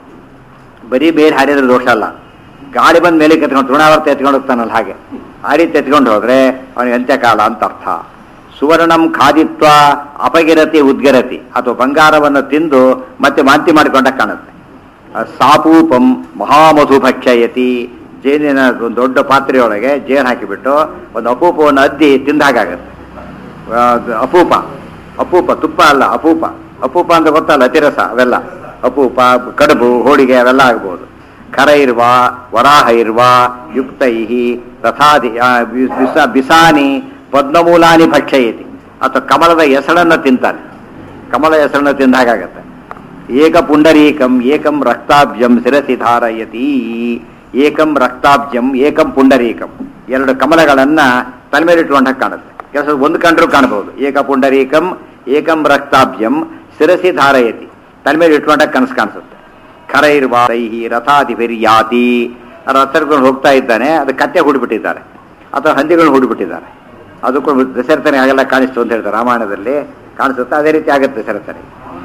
ಬರೀ ಬೇರೆ ಹಾರಿದ್ರೆ ದೋಷ ಅಲ್ಲ ಗಾಳಿ ಬಂದ ಮೇಲೆ ಎತ್ಕೊಂಡು ತೃಣಾವರ್ತ ಎತ್ಕೊಂಡು ಹೋಗ್ತಾನಲ್ಲ ಹಾಗೆ ಆ ರೀತಿ ಎತ್ಕೊಂಡು ಹೋದ್ರೆ ಅವನಿಗೆ ಅಂತ್ಯಕಾಲ ಅಂತ ಅರ್ಥ ಸುವರ್ಣಂ ಖಾದಿತ್ವ ಅಪಗಿರತಿ ಉದ್ಗಿರತಿ ಅಥವಾ ಬಂಗಾರವನ್ನು ತಿಂದು ಮತ್ತೆ ಮಾಂತಿ ಮಾಡಿಕೊಂಡ ಕಾಣುತ್ತೆ ಆ ಸಾಪೂಪಂ ಮಹಾಮಧು ಭಕ್ಷಯತಿ ಜೇನಿನ ಒಂದು ದೊಡ್ಡ ಪಾತ್ರೆಯೊಳಗೆ ಜೇನು ಹಾಕಿಬಿಟ್ಟು ಒಂದು ಅಪೂಪವನ್ನು ಅದ್ದಿ ತಿಂದ ಹಾಗಾಗತ್ತೆ ಆ, ಅದು ಅಪೂಪ ಅಪೂಪ ತುಪ್ಪ ಅಲ್ಲ ಅಪೂಪ ಅಪೂಪ ಅಂತ ಗೊತ್ತಲ್ಲ ಅತಿರಸ ಅವೆಲ್ಲ ಅಪೂಪ ಕಡುಬು ಹೋಳಿಗೆ ಅವೆಲ್ಲ ಆಗ್ಬೋದು ಖರ ಇರುವ ವರಾಹ ಇರುವ ಯುಕ್ತೈಹಿ ತಥಾದಿ ಆ, ಬಿ- ಬಿಸ- ಬಿಸಾನಿ ಪದ್ಮಮೂಲಾನಿ ಭಕ್ಷಯತಿ ಅಥವಾ ಕಮಲದ ಹೆಸಳನ್ನು ತಿಂತಾನೆ ಕಮಲ ಹೆಸರನ್ನು ತಿಂದ ಹಾಗಾಗತ್ತೆ ಏಕ ಪುಂಡರೀಕಂ ಏಕಂ ರಕ್ತಾಬ್ಜಂ ಶಿರಸಿ ಧಾರಯತಿ ಏಕಂ ರಕ್ತಾಬ್ಜಂ ಏಕಂ ಪುಂಡರೀಕಂ ಎರಡು ಕಮಲಗಳನ್ನ ತಲೆ ಮೇಲೆ ಇಟ್ಕೊಂಡ ಕಾಣುತ್ತೆ ಕೆಲಸ ಒಂದು ಕಂಡ್ರು ಕಾಣಬಹುದು ಏಕ ಪುಂಡರೀಕಂ ಏಕಂ ರಕ್ತಾಬ್ಜಂ ಶಿರಸಿ ಧಾರಯತಿ ತಲೆ ಮೇಲೆ ಇಟ್ಕೊಂಡ ಕನಸು ಕಾಣಿಸುತ್ತೆ ಖರ ಇರುವ ರೈಹಿ ರಥಾಧಿಪರ್ಯಾತಿ ರಥಗಳು ಹೋಗ್ತಾ ಇದ್ದಾನೆ ಅದು ಕತ್ತೆ ಹೂಡ್ಬಿಟ್ಟಿದ್ದಾರೆ ಅಥವಾ ಹಂದಿಗಳನ್ನ ಹೂಡ್ಬಿಟ್ಟಿದ್ದಾರೆ ಅದು ಕೂಡ ದಶರಥನೆ ಹಾಗೆಲ್ಲ ಕಾಣಿಸ್ತು ಅಂತ ಹೇಳ್ತಾರೆ ರಾಮಾಯಣದಲ್ಲಿ ಕಾಣಿಸುತ್ತೆ ಅದೇ ರೀತಿ ಆಗುತ್ತೆ ದಶರಥನೆ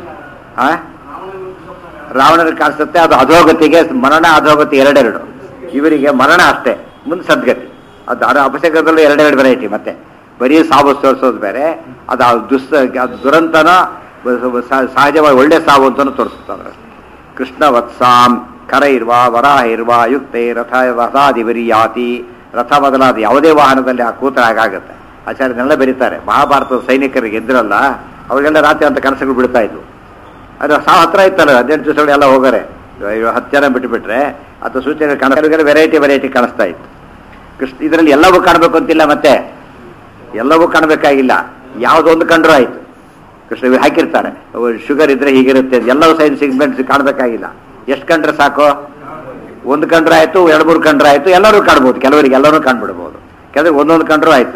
ಆ ರಾವಣನಿಗೆ ಕಾಣಿಸುತ್ತೆ ಅದು ಅಧೋಗತಿಗೆ ಮರಣ ಅಧೋಗತಿ ಎರಡೆರಡು ಇವರಿಗೆ ಮರಣ ಅಷ್ಟೇ ಮುಂದೆ ಸದ್ಗತಿ ಅದು ಅದು ಅಪಶಕದಲ್ಲೂ ಎರಡೆರಡು ವೆರೈಟಿ ಮತ್ತೆ ಬರೀ ಸಾವು ತೋರಿಸೋದು ಬೇರೆ ಅದು ಆ ದುಸ್ ಅದು ದುರಂತನ ಸ- ಸಹಜವಾಗಿ ಒಳ್ಳೆ ಸಾವು ಅಂತಲೂ ತೋರಿಸುತ್ತೆ ಕೃಷ್ಣ ವತ್ಸಾಂ ಕರ ಇರುವ ವರಾಹ ಇರುವ ಯುಕ್ತೆ ರಥ ರಥಾಧಿಪರಿ ಯಾತಿ ರಥ ಮೊದಲಾದ ಯಾವುದೇ ವಾಹನದಲ್ಲಿ ಆ ಕೂತ ಹಾಗಾಗುತ್ತೆ ಆಚಾರ್ಯನೆಲ್ಲ ಬರೀತಾರೆ ಮಹಾಭಾರತದ ಸೈನಿಕರಿಗೆ ಎದ್ರಲ್ಲ ಅವರಿಗೆಲ್ಲ ರಾತ್ರಿ ಅಂತ ಕನಸುಗಳು ಬಿಡ್ತಾ ಇದ್ವು ಅದು ಸಾವು ಹತ್ರ ಇತ್ತಲ್ಲ ಹದಿನೆಂಟು ದಿವಸಗಳು ಎಲ್ಲ ಹೋಗಾರೆ ಇವಾಗ ಹತ್ತು ಜನ ಬಿಟ್ಟುಬಿಟ್ರೆ ಅಥವಾ ಸೂಚನೆ ಕಾಣಿಸ್ತಾರೆ ವೆರೈಟಿ ವೆರೈಟಿ ಕಾಣಿಸ್ತಾ ಇತ್ತು ಕೃಷ್ಣ ಇದರಲ್ಲಿ ಎಲ್ಲವೂ ಕಾಣಬೇಕು ಅಂತಿಲ್ಲ ಮತ್ತೆ ಎಲ್ಲವೂ ಕಾಣಬೇಕಾಗಿಲ್ಲ ಯಾವುದೊಂದು ಕಂಡ್ರೂ ಆಯ್ತು ಕೃಷ್ಣ ಇವ್ರು ಹಾಕಿರ್ತಾರೆ ಶುಗರ್ ಇದ್ರೆ ಹೀಗಿರುತ್ತೆ ಎಲ್ಲವೂ ಸೈನ್ ಸಿಗ್ಮೆಂಟ್ಸ್ ಕಾಣಬೇಕಾಗಿಲ್ಲ ಎಷ್ಟು ಕಂಡ್ರೆ ಸಾಕು ಒಂದು ಕಂಡ್ರೆ ಆಯ್ತು ಎರಡು ಮೂರು ಕಂಡ್ರೆ ಆಯ್ತು ಎಲ್ಲರೂ ಕಾಣ್ಬೋದು ಕೆಲವರಿಗೆ ಎಲ್ಲರೂ ಕಾಣ್ಬಿಡ್ಬೋದು ಕೆಲವರಿಗೆ ಒಂದೊಂದು ಕಂಡ್ರೂ ಆಯ್ತು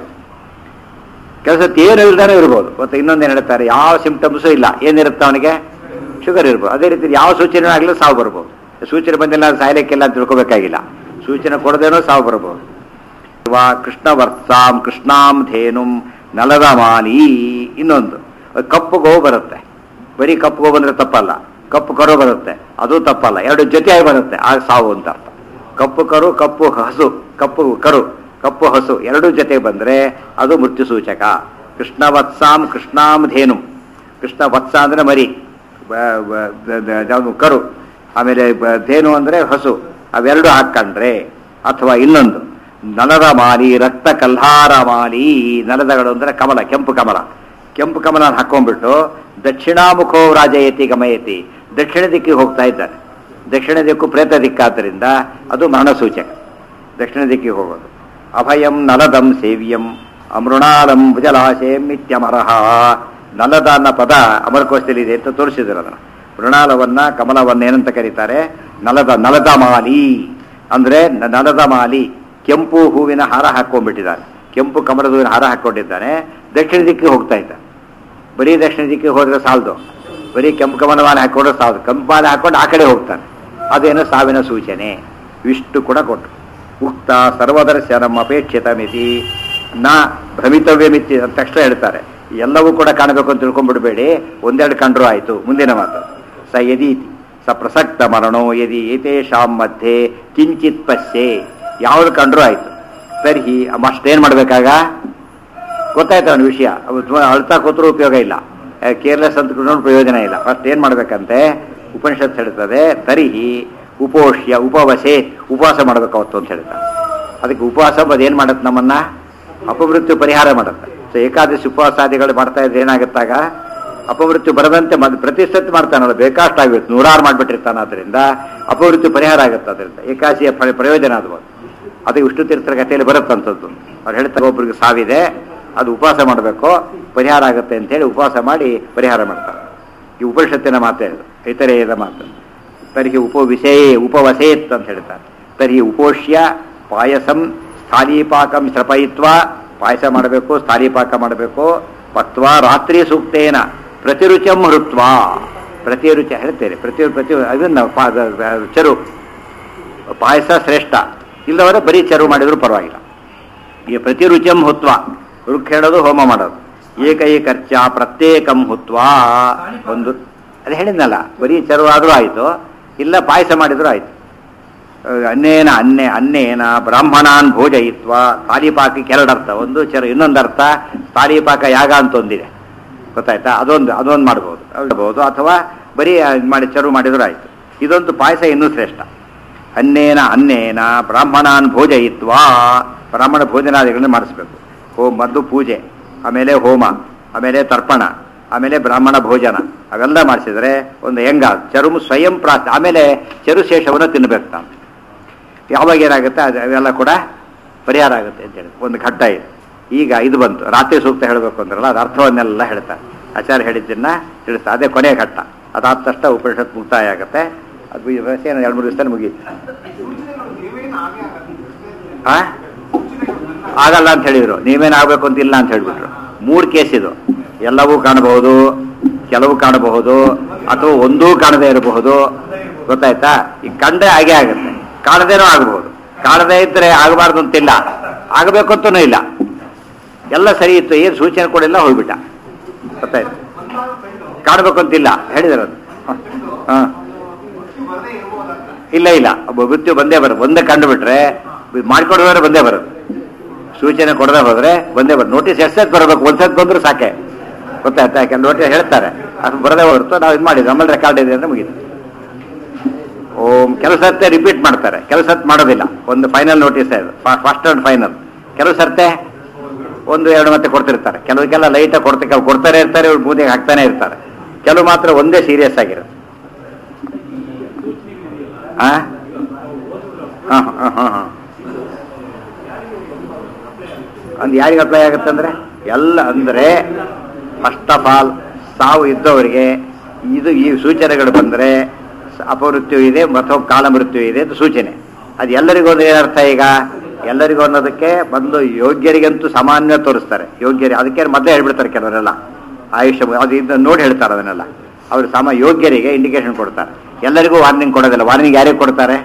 ಕೆಲಸ ಏನು ಇಲ್ದಾನೆ ಇರ್ಬೋದು ಮತ್ತೆ ಇನ್ನೊಂದೇನು ಹೇಳ್ತಾರೆ ಯಾವ ಸಿಂಪ್ಟಮ್ಸು ಇಲ್ಲ ಏನಿರುತ್ತೆ ಅವನಿಗೆ ಶುಗರ್ ಇರ್ಬೋದು ಅದೇ ರೀತಿ ಯಾವ ಸೂಚನೆ ಆಗಲಿ ಸಾವು ಬರ್ಬೋದು ಸೂಚನೆ ಬಂದಿಲ್ಲ ಅದು ಸಾಯ್ಲಿಕ್ಕಿಲ್ಲ ಅಂತ ತಿಳ್ಕೊಬೇಕಾಗಿಲ್ಲ ಸೂಚನೆ ಕೊಡದೇನೋ ಸಾವು ಬರ್ಬೋದು ವಾ ಕೃಷ್ಣ ವರ್ತ್ಸಾಂ ಕೃಷ್ಣಾಂ ಧೇನುಂ ನಲದ ಮಾಲಿ ಇನ್ನೊಂದು ಅದು ಕಪ್ಪು ಗೋವು ಬರುತ್ತೆ ಬರೀ ಕಪ್ಪು ಗೋವು ಬಂದ್ರೆ ತಪ್ಪಲ್ಲ ಕಪ್ಪು ಕರು ಬರುತ್ತೆ ಅದು ತಪ್ಪಲ್ಲ ಎರಡು ಜೊತೆಯಾಗಿ ಬರುತ್ತೆ ಆಗ ಸಾವು ಅಂತ ಅರ್ಥ ಕಪ್ಪು ಕರು ಕಪ್ಪು ಹಸು ಕಪ್ಪು ಕರು ಕಪ್ಪು ಹಸು ಎರಡೂ ಜೊತೆ ಬಂದ್ರೆ ಅದು ಮೃತ್ಯು ಸೂಚಕ ಕೃಷ್ಣ ವತ್ಸಾಂ ಕೃಷ್ಣಾಂ ಧೇನು ಕೃಷ್ಣ ವತ್ಸ ಅಂದ್ರೆ ಮರಿ ಬ- ಬ- ದ- ದ- ಯಾವ್ದು ಕರು ಆಮೇಲೆ ಬ- ಧೇನು ಅಂದ್ರೆ ಹಸು ಅವೆರಡು ಹಾಕೊಂಡ್ರೆ ಅಥವಾ ಇನ್ನೊಂದು ನಲದ ಮಾಲಿ ರಕ್ತ ಕಲ್ಹಾರ ಮಾಲಿ ನಲದಗಳು ಅಂದ್ರೆ ಕಮಲ ಕೆಂಪು ಕಮಲ ಕೆಂಪು ಕಮಲ ಹಾಕೊಂಡ್ಬಿಟ್ಟು ದಕ್ಷಿಣಾಮುಖೋ ರಾಜಯತಿ ಗಮಯತಿ ದಕ್ಷಿಣ ದಿಕ್ಕಿಗೆ ಹೋಗ್ತಾ ಇದ್ದಾನೆ ದಕ್ಷಿಣ ದಿಕ್ಕು ಪ್ರೇತ ದಿಕ್ಕಾದ್ದರಿಂದ ಅದು ಮರಣ ಸೂಚಕ ದಕ್ಷಿಣ ದಿಕ್ಕಿಗೆ ಹೋಗೋದು ಅಭಯಂ ನಲದಂ ಸೇವ್ಯಂ ಅಮೃಣಾಲಂ ಭುಜಲಾಶೇಂ ಇತ್ಯಮರಹ ನಲದ ಅನ್ನೋ ಪದ ಅಮರಕೋಶದಲ್ಲಿ ಇದೆ ಅಂತ ತೋರಿಸಿದ್ರು ಅದನ್ನು ಮೃಣಾಲವನ್ನ ಕಮಲವನ್ನ ಏನಂತ ಕರೀತಾರೆ ನಲದ ನಲದ ಮಾಲಿ ಅಂದ್ರೆ ನ- ನಲದ ಮಾಲಿ ಕೆಂಪು ಹೂವಿನ ಹಾರ ಹಾಕೊಂಡ್ಬಿಟ್ಟಿದ್ದಾನೆ ಕೆಂಪು ಕಮಲದ ಹೂವಿನ ಹಾರ ಹಾಕೊಂಡಿದ್ದಾನೆ ದಕ್ಷಿಣ ದಿಕ್ಕಿಗೆ ಹೋಗ್ತಾ ಇದ್ದ ಬರೀ ದಕ್ಷಿಣ ದಿಕ್ಕಿಗೆ ಹೋದ್ರೆ ಸಾಲದು ಬರೀ ಕೆಂಪು ಕಮಲವಾನ ಹಾಕೊಂಡ್ರೆ ಸಾಲದು ಕೆಂಪು ಮಾಲೆ ಹಾಕೊಂಡು ಆ ಕಡೆ ಹೋಗ್ತಾನೆ ಅದೇನು ಸಾವಿನ ಸೂಚನೆ ಇಷ್ಟು ಕೂಡ ಕೊಟ್ಟು ಉಕ್ತ ಸರ್ವದರ್ಶನಂ ಅಪೇಕ್ಷಿತ ಮಿತಿ ನ ಭ್ರಮಿತವ್ಯಮಿತಿ ಅಂತ ತಕ್ಷಣ ಹೇಳ್ತಾರೆ ಎಲ್ಲವೂ ಕೂಡ ಕಾಣಬೇಕು ಅಂತ ತಿಳ್ಕೊಂಡ್ಬಿಡ್ಬೇಡಿ ಒಂದೆರಡು ಕಂಡ್ರು ಆಯ್ತು ಮುಂದಿನ ಮಾತು ಸ ಯದೀತಿ ಸ ಪ್ರಸಕ್ತ ಮರಣೋ ಯದಿ ಏತೇಷಾಂ ಮಧ್ಯೆ ಕಿಂಚಿತ್ ಪಶ್ಯೆ ಯಾವ್ದು ಕಂಡ್ರು ಆಯ್ತು ತರ್ಹಿ ಅಷ್ಟೇನ್ ಮಾಡ್ಬೇಕಾಗ ಗೊತ್ತಾಯ್ತು ಅವನ ವಿಷಯ ಅವು ತುಂಬ ಅಳ್ತಾ ಕೂತ್ರೂ ಉಪಯೋಗ ಇಲ್ಲ ಕೇರ್ಲೆಸ್ ಅಂತ ಕೂಡ ಪ್ರಯೋಜನ ಇಲ್ಲ ಫಸ್ಟ್ ಏನ್ ಮಾಡ್ಬೇಕಂತೆ ಉಪನಿಷತ್ ಹೇಳ್ತದೆ ತರಿಹಿ ಉಪೋಷ್ಯ ಉಪವಸೆ ಉಪವಾಸ ಮಾಡ್ಬೇಕು ಅವತ್ತು ಅಂತ ಹೇಳ್ತಾರೆ ಅದಕ್ಕೆ ಉಪವಾಸ ಅದೇನ್ ಮಾಡತ್ತೆ ನಮ್ಮನ್ನ ಅಪಮೃತ್ಯು ಪರಿಹಾರ ಮಾಡುತ್ತೆ ಸೊ ಏಕಾದಶಿ ಉಪವಾಸಾದಿಗಳು ಮಾಡ್ತಾ ಇದ್ರೆ ಏನಾಗುತ್ತಾಗ ಅಪಮೃತ್ಯು ಬರದಂತೆ ಮದ್ ಪ್ರತಿ ಸತಿ ಮಾಡ್ತಾನಲ್ಲ ಬೇಕಾಷ್ಟಾಗುತ್ತೆ ನೂರಾರು ಮಾಡ್ಬಿಟ್ಟಿರ್ತಾನೆ ಅದರಿಂದ ಅಪಮೃತ್ಯು ಪರಿಹಾರ ಆಗುತ್ತೆ ಅದರಿಂದ ಏಕಾದಶಿಯ ಪ್ರ- ಪ್ರಯೋಜನ ಅದು ಅದು ವಿಷ್ಣು ತೀರ್ಥರ ಕಥೆಯಲ್ಲಿ ಬರುತ್ತಂಥದ್ದು ಅವ್ರು ಹೇಳ್ತಾರೆ ಒಬ್ರಿಗೆ ಸಾವಿದೆ ಅದು ಉಪವಾಸ ಮಾಡಬೇಕು ಪರಿಹಾರ ಆಗುತ್ತೆ ಅಂತೇಳಿ ಉಪವಾಸ ಮಾಡಿ ಪರಿಹಾರ ಮಾಡ್ತಾರೆ ಈ ಉಪನಿಷತ್ತಿನ ಮಾತೇ ಇದು ಇತರೆಯದ ಮಾತು ತರ್ಹಿ ಉಪವಿಷಯೇ ಉಪವಸೇತ್ ಅಂತ ಹೇಳ್ತಾರೆ ತರ್ಹಿ ಉಪೋಷ್ಯ ಪಾಯಸಂ ಸ್ಥಾಲೀಪಾಕಂ ಶ್ರಪಯಿತ್ವ ಪಾಯಸ ಮಾಡಬೇಕು ಸ್ಥಾಲೀಪಾಕ ಮಾಡಬೇಕು ಪಕ್ವ ರಾತ್ರಿ ಸೂಕ್ತೇನ ಪ್ರತಿರುಚಂ ಹೃತ್ವ ಪ್ರತಿರುಚ ಹೇಳ್ತೇನೆ ಪ್ರತಿ ಪ್ರತಿ ಅದನ್ನ ಪಾ- ಚರು ಪಾಯಸ ಶ್ರೇಷ್ಠ ಇಲ್ಲವರೆ ಬರೀ ಚರು ಮಾಡಿದ್ರು ಪರವಾಗಿಲ್ಲ ಈ ಪ್ರತಿರುಚಿಯಂ ಹುತ್ವ ರುಕ್ ಹೇಳೋದು ಹೋಮ ಮಾಡೋದು ಏಕೈಕರ್ಚ ಪ್ರತ್ಯೇಕಂ ಹುತ್ವ ಒಂದು ಅದು ಹೇಳಿದ್ನಲ್ಲ ಬರೀ ಚರು ಆದರೂ ಆಯಿತು ಇಲ್ಲ ಪಾಯಸ ಮಾಡಿದ್ರು ಆಯಿತು ಅನ್ನೇನ ಅನ್ನೆ ಅನ್ನೇನ ಬ್ರಾಹ್ಮಣಾನ್ ಭೋಜಯಿತ್ವ ತಾಲಿಪಾಕಕ್ಕೆ ಎರಡು ಅರ್ಥ ಒಂದು ಚರು ಇನ್ನೊಂದು ಅರ್ಥ ತಾಲಿಪಾಕ ಯಾಗ ಅಂತ ಒಂದಿದೆ ಗೊತ್ತಾಯ್ತಾ ಅದೊಂದು ಅದೊಂದು ಮಾಡ್ಬೋದು ಮಾಡ್ಬೋದು ಅಥವಾ ಬರೀ ಇದ್ ಮಾಡಿ ಚರು ಮಾಡಿದ್ರು ಆಯಿತು ಇದೊಂದು ಪಾಯಸ ಇನ್ನೂ ಶ್ರೇಷ್ಠ ಅನ್ನೇನ ಅನ್ನೇನ ಬ್ರಾಹ್ಮಣಾನ್ ಭೋಜಯಿತ್ವ ಬ್ರಾಹ್ಮಣ ಭೋಜನಾದಿಗಳನ್ನ ಮಾಡಿಸ್ಬೇಕು ಹೋ ಮದ್ದು ಪೂಜೆ ಆಮೇಲೆ ಹೋಮ ಆಮೇಲೆ ತರ್ಪಣ ಆಮೇಲೆ ಬ್ರಾಹ್ಮಣ ಭೋಜನ ಅವೆಲ್ಲ ಮಾಡಿಸಿದ್ರೆ ಒಂದು ಹೆಂಗ ಚರುಮು ಸ್ವಯಂ ಪ್ರಾಸ್ ಆಮೇಲೆ ಚರು ಶೇಷವನ್ನು ತಿನ್ನಬೇಕು ತಾನು ಯಾವಾಗ ಏನಾಗುತ್ತೆ ಅದು ಅವೆಲ್ಲ ಕೂಡ ಪರಿಹಾರ ಆಗುತ್ತೆ ಅಂತ ಹೇಳಿ ಒಂದು ಘಟ್ಟ ಇದೆ ಈಗ ಇದು ಬಂತು ರಾತ್ರಿ ಸೂಕ್ತ ಹೇಳಬೇಕು ಅಂದ್ರಲ್ಲ ಅದು ಅರ್ಥವನ್ನೆಲ್ಲ ಹೇಳ್ತಾರೆ ಆಚಾರ್ಯ ಹೇಳಿದ್ದನ್ನ ತಿಳಿಸ್ತಾ ಅದೇ ಕೊನೆಯ ಘಟ್ಟ ಅದಾದ ತಕ್ಷಣ ಉಪನಿಷತ್ ಮುಕ್ತಾಯ ಆಗುತ್ತೆ ಅದು ಈ ವ್ಯವಸ್ಥೆ ಏನು ಎರಡು ಮೂರು ದಿವಸದಲ್ಲಿ ಮುಗೀತು ಆ ಆಗಲ್ಲ ಅಂತ ಹೇಳಿದ್ರು ನೀವೇನು ಆಗ್ಬೇಕು ಅಂತ ಇಲ್ಲ ಅಂತ ಹೇಳ್ಬಿಟ್ರು ಮೂರು ಕೇಸ್ ಇದು ಎಲ್ಲವೂ ಕಾಣಬಹುದು ಕೆಲವು ಕಾಣಬಹುದು ಅಥವಾ ಒಂದೂ ಕಾಣದೇ ಇರಬಹುದು ಗೊತ್ತಾಯ್ತಾ ಈ ಕಂಡೇ ಹಾಗೆ ಆಗುತ್ತೆ ಕಾಣದೇನೂ ಆಗಬಹುದು ಕಾಣದೇ ಇದ್ರೆ ಆಗಬಾರ್ದು ಅಂತಿಲ್ಲ ಆಗಬೇಕು ಅಂತನೂ ಇಲ್ಲ ಎಲ್ಲ ಸರಿ ಇತ್ತು ಏನು ಸೂಚನೆ ಕೊಡಿಲ್ಲ ಹೋಗ್ಬಿಟ್ಟ ಗೊತ್ತಾಯ್ತು ಕಾಣಬೇಕು ಅಂತಿಲ್ಲ ಹೇಳಿದಾರೆ ಹಾ ಇಲ್ಲ ಇಲ್ಲ ಒಬ್ಬ ಮೃತ್ಯು ಬಂದೇ ಬರೋದು ಒಂದೇ ಕಂಡು ಬಿಟ್ರೆ ಮಾಡ್ಕೊಡೋದ್ರೆ ಬಂದೇ ಬರೋದು ಸೂಚನೆ ಕೊಡದೆ ಹೋದ್ರೆ ಬಂದೇ ಬರೋದು ನೋಟಿಸ್ ಎಷ್ಟೇ ಬರಬೇಕು ಒಂದ್ಸತ್ ಬಂದ್ರು ಸಾಕೆ ಗೊತ್ತಾಯ್ತಾ ಯಾಕೆ ನೋಟಿಸ್ ಹೇಳ್ತಾರೆ ಅದು ಬರದೇ ಹೊರತು ನಾವು ಇದು ಮಾಡಿದ್ವಿ ನಮ್ಮಲ್ಲಿ ರೆಕಾರ್ಡ್ ಇದೆ ಅಂದ್ರೆ ಮುಗೀತು ಓಂ ಕೆಲವು ಸರ್ತೆ ರಿಪೀಟ್ ಮಾಡ್ತಾರೆ ಕೆಲವು ಸರ್ತಿ ಮಾಡೋದಿಲ್ಲ ಒಂದು ಫೈನಲ್ ನೋಟಿಸ್ ಇದು ಫಸ್ಟ್ ಅಂಡ್ ಫೈನಲ್ ಕೆಲವು ಸರ್ತೆ ಒಂದು ಎರಡು ಮತ್ತೆ ಕೊಡ್ತಿರ್ತಾರೆ ಕೆಲವಕ್ಕೆಲ್ಲ ಲೈಟಾಗಿ ಕೊಡ್ತಾರೆ ಕೆಲವು ಕೊಡ್ತಾರೆ ಇರ್ತಾರೆ ಇವ್ರು ಬೂದಿಗೆ ಹಾಕ್ತಾನೆ ಇರ್ತಾರೆ ಕೆಲವು ಮಾತ್ರ ಒಂದೇ ಸೀರಿಯಸ್ ಆಗಿರುತ್ತೆ ಆ ಹಾಂ ಹಾಂ ಹಾಂ ಹಾಂ ಒಂದು ಯಾರಿಗೆ ಅಪ್ಲೈ ಆಗುತ್ತೆ ಅಂದ್ರೆ ಎಲ್ಲ ಅಂದ್ರೆ ಫಸ್ಟ್ ಆಫ್ ಆಲ್ ಸಾವು ಇದ್ದವರಿಗೆ ಇದು ಈ ಸೂಚನೆಗಳು ಬಂದರೆ ಅಪಮೃತ್ಯು ಇದೆ ಅಥವಾ ಕಾಲಮೃತ್ಯು ಇದೆ ಅಂತ ಸೂಚನೆ ಅದು ಎಲ್ಲರಿಗೂ ಒಂದು ಏನರ್ಥ ಈಗ ಎಲ್ಲರಿಗೂ ಅನ್ನೋದಕ್ಕೆ ಬಂದು ಯೋಗ್ಯರಿಗಂತೂ ಸಾಮಾನ್ಯ ತೋರಿಸ್ತಾರೆ ಯೋಗ್ಯರಿ ಅದಕ್ಕೆ ಮೊದಲೇ ಹೇಳ್ಬಿಡ್ತಾರೆ ಕೆಲವರೆಲ್ಲ ಆಯುಷ್ಯ ಅದು ಇದನ್ನ ನೋಡಿ ಹೇಳ್ತಾರೆ ಅದನ್ನೆಲ್ಲ ಅವರು ಸಮ ಯೋಗ್ಯರಿಗೆ ಇಂಡಿಕೇಶನ್ ಕೊಡ್ತಾರೆ ಎಲ್ಲರಿಗೂ ವಾರ್ನಿಂಗ್ ಕೊಡೋದಿಲ್ಲ ವಾರ್ನಿಂಗ್ ಯಾರಿಗೆ ಕೊಡ್ತಾರೆ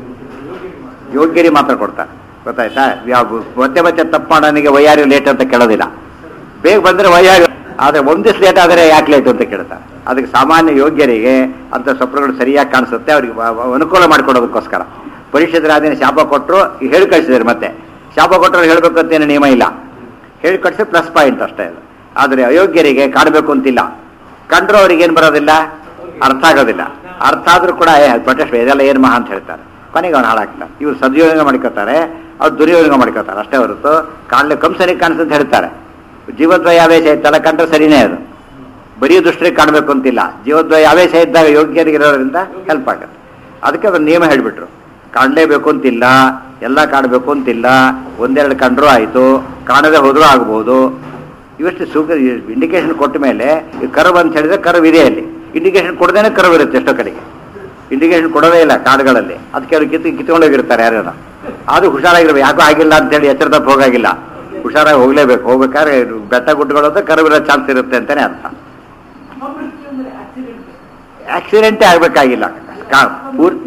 ಯೋಗ್ಯರಿ ಮಾತ್ರ ಕೊಡ್ತಾರೆ ಗೊತ್ತಾಯ್ತಾ ಯಾವ ಮತ್ತೆ ಮತ್ತೆ ತಪ್ಪು ಮಾಡೋನಿಗೆ ವೈಯಾರಿ ಲೇಟ್ ಅಂತ ಕೇಳೋದಿಲ್ಲ ಬೇಗ ಬಂದರೆ ವೈಯಾರಿ ಆದರೆ ಒಂದಿವ್ಸ ಲೇಟ್ ಆದರೆ ಯಾಕೆ ಲೇಟ್ ಅಂತ ಕೇಳ್ತಾರೆ ಅದಕ್ಕೆ ಸಾಮಾನ್ಯ ಯೋಗ್ಯರಿಗೆ ಅಂತ ಸ್ವಪ್ನಗಳು ಸರಿಯಾಗಿ ಕಾಣಿಸುತ್ತೆ ಅವ್ರಿಗೆ ವ- ವ- ಅನುಕೂಲ ಮಾಡಿಕೊಡೋದಕ್ಕೋಸ್ಕರ ಪರಿಷದರಾದಿನ ಶಾಪ ಕೊಟ್ಟರು ಹೇಳಿ ಕಳಿಸಿದ್ದಾರೆ ಮತ್ತೆ ಶಾಪ ಕೊಟ್ಟರು ಹೇಳಬೇಕು ಅಂತ ಏನು ನಿಯಮ ಇಲ್ಲ ಹೇಳಿ ಕಳಿಸಿ ಪ್ಲಸ್ ಪಾಯಿಂಟ್ ಅಷ್ಟೇ ಅದು ಆದರೆ ಅಯೋಗ್ಯರಿಗೆ ಕಾಣಬೇಕು ಅಂತಿಲ್ಲ ಕಂಡ್ರು ಅವ್ರಿಗೆ ಏನು ಬರೋದಿಲ್ಲ ಅರ್ಥ ಆಗೋದಿಲ್ಲ ಅರ್ಥ ಆದ್ರೂ ಕೂಡ ಏ ಪ್ರೊಟೆಸ್ಟ್ ಇದೆಲ್ಲ ಏನು ಮಹಾ ಅಂತ ಹೇಳ್ತಾರೆ ಕೊನೆಗೆ ಅವ್ನು ಹಾಳಾಗ್ತಾನೆ ಇವ್ರು ಸದ್ಯೋಗ ಮಾಡ್ಕೋತಾರೆ ಅವ್ರು ದುರ್ಯೋಗ ಮಾಡ್ಕೋತಾರೆ ಅಷ್ಟೇ ಹೊರತು ಕಾಣಲಿ ಕಂಸನಿಗೆ ಕಾಣಿಸ್ತಂತ ಹೇಳ್ತಾರೆ ಜೀವದ್ವಯ ಆವೇಶ ಇತ್ತಲ್ಲ ಕಂಡ್ರೆ ಸರಿನೇ ಅದು ಬರೀ ದುಷ್ಟರಿಗೆ ಕಾಣಬೇಕು ಅಂತಿಲ್ಲ ಜೀವದ್ವಯ ಆವೇಶ ಇದ್ದಾಗ ಯೋಗ್ಯರಿಗಿರೋದ್ರಿಂದ ಹೆಲ್ಪ್ ಆಗುತ್ತೆ ಅದಕ್ಕೆ ಅದನ್ನ ನಿಯಮ ಹೇಳಿಬಿಟ್ರು ಕಾಣಲೇಬೇಕು ಅಂತಿಲ್ಲ ಎಲ್ಲ ಕಾಣಬೇಕು ಅಂತಿಲ್ಲ ಒಂದೆರಡು ಕಂಡ್ರೂ ಆಯಿತು ಕಾಣದೆ ಹೋದ್ರೂ ಆಗ್ಬೋದು ಇವಷ್ಟು ಸೂಕ ಇಂಡಿಕೇಶನ್ ಕೊಟ್ಟ ಮೇಲೆ ಈ ಕರ್ವ್ ಅಂತ ಹೇಳಿದ್ರೆ ಕರ್ವ್ ಇದೆ ಅಲ್ಲಿ ಇಂಡಿಕೇಶನ್ ಕೊಡದೇನೆ ಕರ್ವ್ ಇರುತ್ತೆ ಎಷ್ಟೋ ಕಡೆಗೆ ಇಂಡಿಕೇಶನ್ ಕೊಡೋದೇ ಇಲ್ಲ ಕಾರ್ಡ್ಗಳಲ್ಲಿ ಅದಕ್ಕೆ ಅವ್ರು ಕಿತ್ತು ಕಿತ್ಕೊಂಡೋಗಿರ್ತಾರೆ ಯಾರ್ಯಾರ ಅದು ಹುಷಾರಾಗಿರ್ಬೇಕು ಯಾಕೋ ಆಗಿಲ್ಲ ಅಂತೇಳಿ ಎಚ್ಚರ ತಪ್ಪು ಹೋಗಾಗಿಲ್ಲ ಹುಷಾರಾಗಿ ಹೋಗ್ಲೇಬೇಕು ಹೋಗ್ಬೇಕಾದ್ರೆ ಇದು ಬೆಟ್ಟ ಗುಡ್ಡಗಳು ಅಂದ್ರೆ ಕರ್ವ್ ಇರೋ ಚಾನ್ಸ್ ಇರುತ್ತೆ ಅಂತಾನೆ ಅರ್ಥ ಅಪಮೃತ್ಯು ಅಂದ್ರೆ ಆಕ್ಸಿಡೆಂಟ್ ಆಕ್ಸಿಡೆಂಟೇ ಆಗ್ಬೇಕಾಗಿಲ್ಲ ಕಾ- ಪೂರ್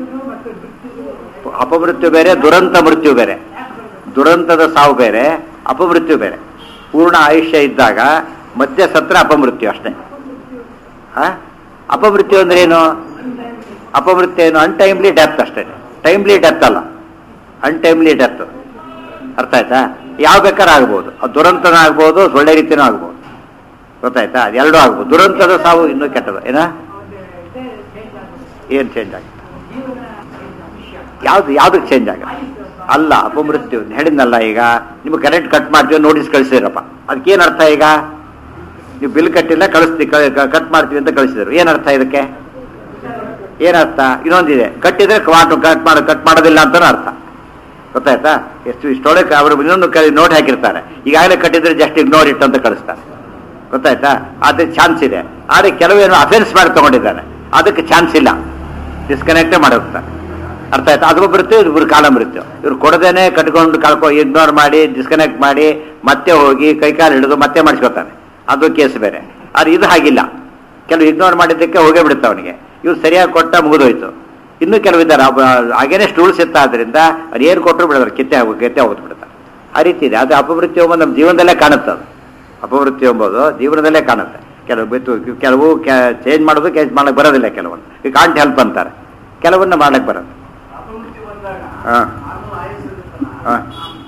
ಅಪಮೃತ್ಯು ಬೇರೆ ದುರಂತ ಮೃತ್ಯು ಬೇರೆ ದುರಂತದ ಸಾವು ಬೇರೆ ಅಪಮೃತ್ಯು ಬೇರೆ ಪೂರ್ಣ ಆಯುಷ್ಯ ಇದ್ದಾಗ ಮತ್ತೆ ಸತ್ರ ಅಪಮೃತ್ಯು ಅಷ್ಟೇ ಆ? ಅಪಮೃತ್ಯು ಅಂದ್ರೆ ಏನು ಅಪಮೃತ್ಯು ಏನು ಅನ್ಟೈಮ್ಲಿ ಡೆತ್ ಅಷ್ಟೇ ಟೈಮ್ಲಿ ಡೆತ್ ಅಲ್ಲ ಅನ್ಟೈಮ್ಲಿ ಡೆತ್ ಅರ್ಥ ಆಯ್ತಾ ಯಾವ ಬೇಕಾದ್ರೆ ಆಗ್ಬೋದು ಅದು ದುರಂತನ ಆಗ್ಬೋದು ಒಳ್ಳೆ ರೀತಿನೂ ಆಗ್ಬೋದು ಗೊತ್ತಾಯ್ತಾ ಅದೆರಡೂ ಆಗ್ಬೋದು ದುರಂತದ ಸಾವು ಇನ್ನೂ ಕೆಟ್ಟದು ಏನ ಏನು ಚೇಂಜ್ ಆಗುತ್ತೆ ಯಾವ್ದು ಯಾವ್ದಕ್ಕೆ ಚೇಂಜ್ ಆಗುತ್ತೆ ಅಲ್ಲ ಅಪಮೃತ್ಯು ಹೇಳಿದ್ನಲ್ಲ ಈಗ ನಿಮ್ಗೆ ಕರೆಂಟ್ ಕಟ್ ಮಾಡ್ತೀವಿ ನೋಟಿಸ್ ಕಳಿಸಿದ್ರಪ್ಪ ಅದಕ್ಕೇನು ಅರ್ಥ ಈಗ ನೀವು ಬಿಲ್ ಕಟ್ಟಿಲ್ಲ ಕಳಿಸ್ತೀವಿ ಕಟ್ ಮಾಡ್ತೀವಿ ಅಂತ ಕಳಿಸಿದ್ರು ಏನು ಅರ್ಥ ಇದಕ್ಕೆ ಏನರ್ಥ ಇನ್ನೊಂದಿದೆ ಕಟ್ಟಿದ್ರೆ ವಾಟು ಕಟ್ ಮಾಡ ಕಟ್ ಮಾಡೋದಿಲ್ಲ ಅಂತಲೂ ಅರ್ಥ ಗೊತ್ತಾಯ್ತಾ ಎಷ್ಟು ಇಷ್ಟೊಳಗೆ ಅವರು ಇನ್ನೊಂದು ಕೈ ನೋಟ್ ಹಾಕಿರ್ತಾರೆ ಈಗಾಗಲೇ ಕಟ್ಟಿದ್ರೆ ಜಸ್ಟ್ ಇಗ್ನೋರ್ ಇಟ್ ಅಂತ ಕಳಿಸ್ತಾರೆ ಗೊತ್ತಾಯ್ತಾ ಅದಕ್ಕೆ ಚಾನ್ಸ್ ಇದೆ ಆದರೆ ಕೆಲವೇನು ಅಫೆನ್ಸ್ ಮಾಡಿ ತಗೊಂಡಿದ್ದಾನೆ ಅದಕ್ಕೆ ಚಾನ್ಸ್ ಇಲ್ಲ ಡಿಸ್ಕನೆಕ್ಟೇ ಮಾಡಿರ್ತಾರೆ ಅರ್ಥ ಆಯ್ತಾ ಅದು ಬರುತ್ತೆ ಇವ್ರು ಕಾಲ ಬರುತ್ತೆ ಇವ್ರು ಕೊಡದೇನೆ ಕಟ್ಕೊಂಡು ಕಳ್ಕೊ ಇಗ್ನೋರ್ ಮಾಡಿ ಡಿಸ್ಕನೆಕ್ಟ್ ಮಾಡಿ ಮತ್ತೆ ಹೋಗಿ ಕೈಕಾಲು ಹಿಡಿದು ಮತ್ತೆ ಮಾಡಿಸ್ಕೊತಾನೆ ಅದು ಕೇಸ್ ಬೇರೆ ಆದ್ರೆ ಇದು ಹಾಗಿಲ್ಲ ಕೆಲವು ಇಗ್ನೋರ್ ಮಾಡಿದ್ದಕ್ಕೆ ಹೋಗೇ ಬಿಡುತ್ತೆ ಅವನಿಗೆ ಇವ್ರು ಸರಿಯಾಗಿ ಕೊಟ್ಟ ಮುಗಿದೋಯ್ತು ಇನ್ನೂ ಕೆಲವಿದ್ದಾರೆ ಅಗೇನೆಸ್ಟ್ ರೂಲ್ಸ್ ಇತ್ತ ಆದ್ರಿಂದ ಅವ್ರು ಏನು ಕೊಟ್ಟರು ಬಿಡೋರು ಕಿತ್ತೆ ಹೋಗಿ ಗೆತ್ತೆ ಹೋಗ್ತು ಬಿಡ್ತಾರೆ ಆ ರೀತಿ ಇದೆ ಅದು ಅಪಮೃತ್ಯು ಎಂಬುದು ನಮ್ಮ ಜೀವನದಲ್ಲೇ ಕಾಣುತ್ತೆ ಅದು ಅಪಮೃತ್ಯು ಎಂಬುದು ಜೀವನದಲ್ಲೇ ಕಾಣುತ್ತೆ ಕೆಲವು ಬಿತ್ತು ಕೆಲವು ಚೇಂಜ್ ಮಾಡೋದು ಚೇಂಜ್ ಮಾಡಕ್ಕೆ ಬರೋದಿಲ್ಲ ಕೆಲವೊಂದು ಈ ಕಾಂಟ್ ಹೆಲ್ಪ್ ಅಂತಾರೆ ಕೆಲವನ್ನ ಮಾಡಕ್ಕೆ ಬರೋದು ಅಪಮೃತ್ಯು ಬಂದಾಗ ಹಾಂ ನಾನು ಆಯಸ್ಸು ಹಾಂ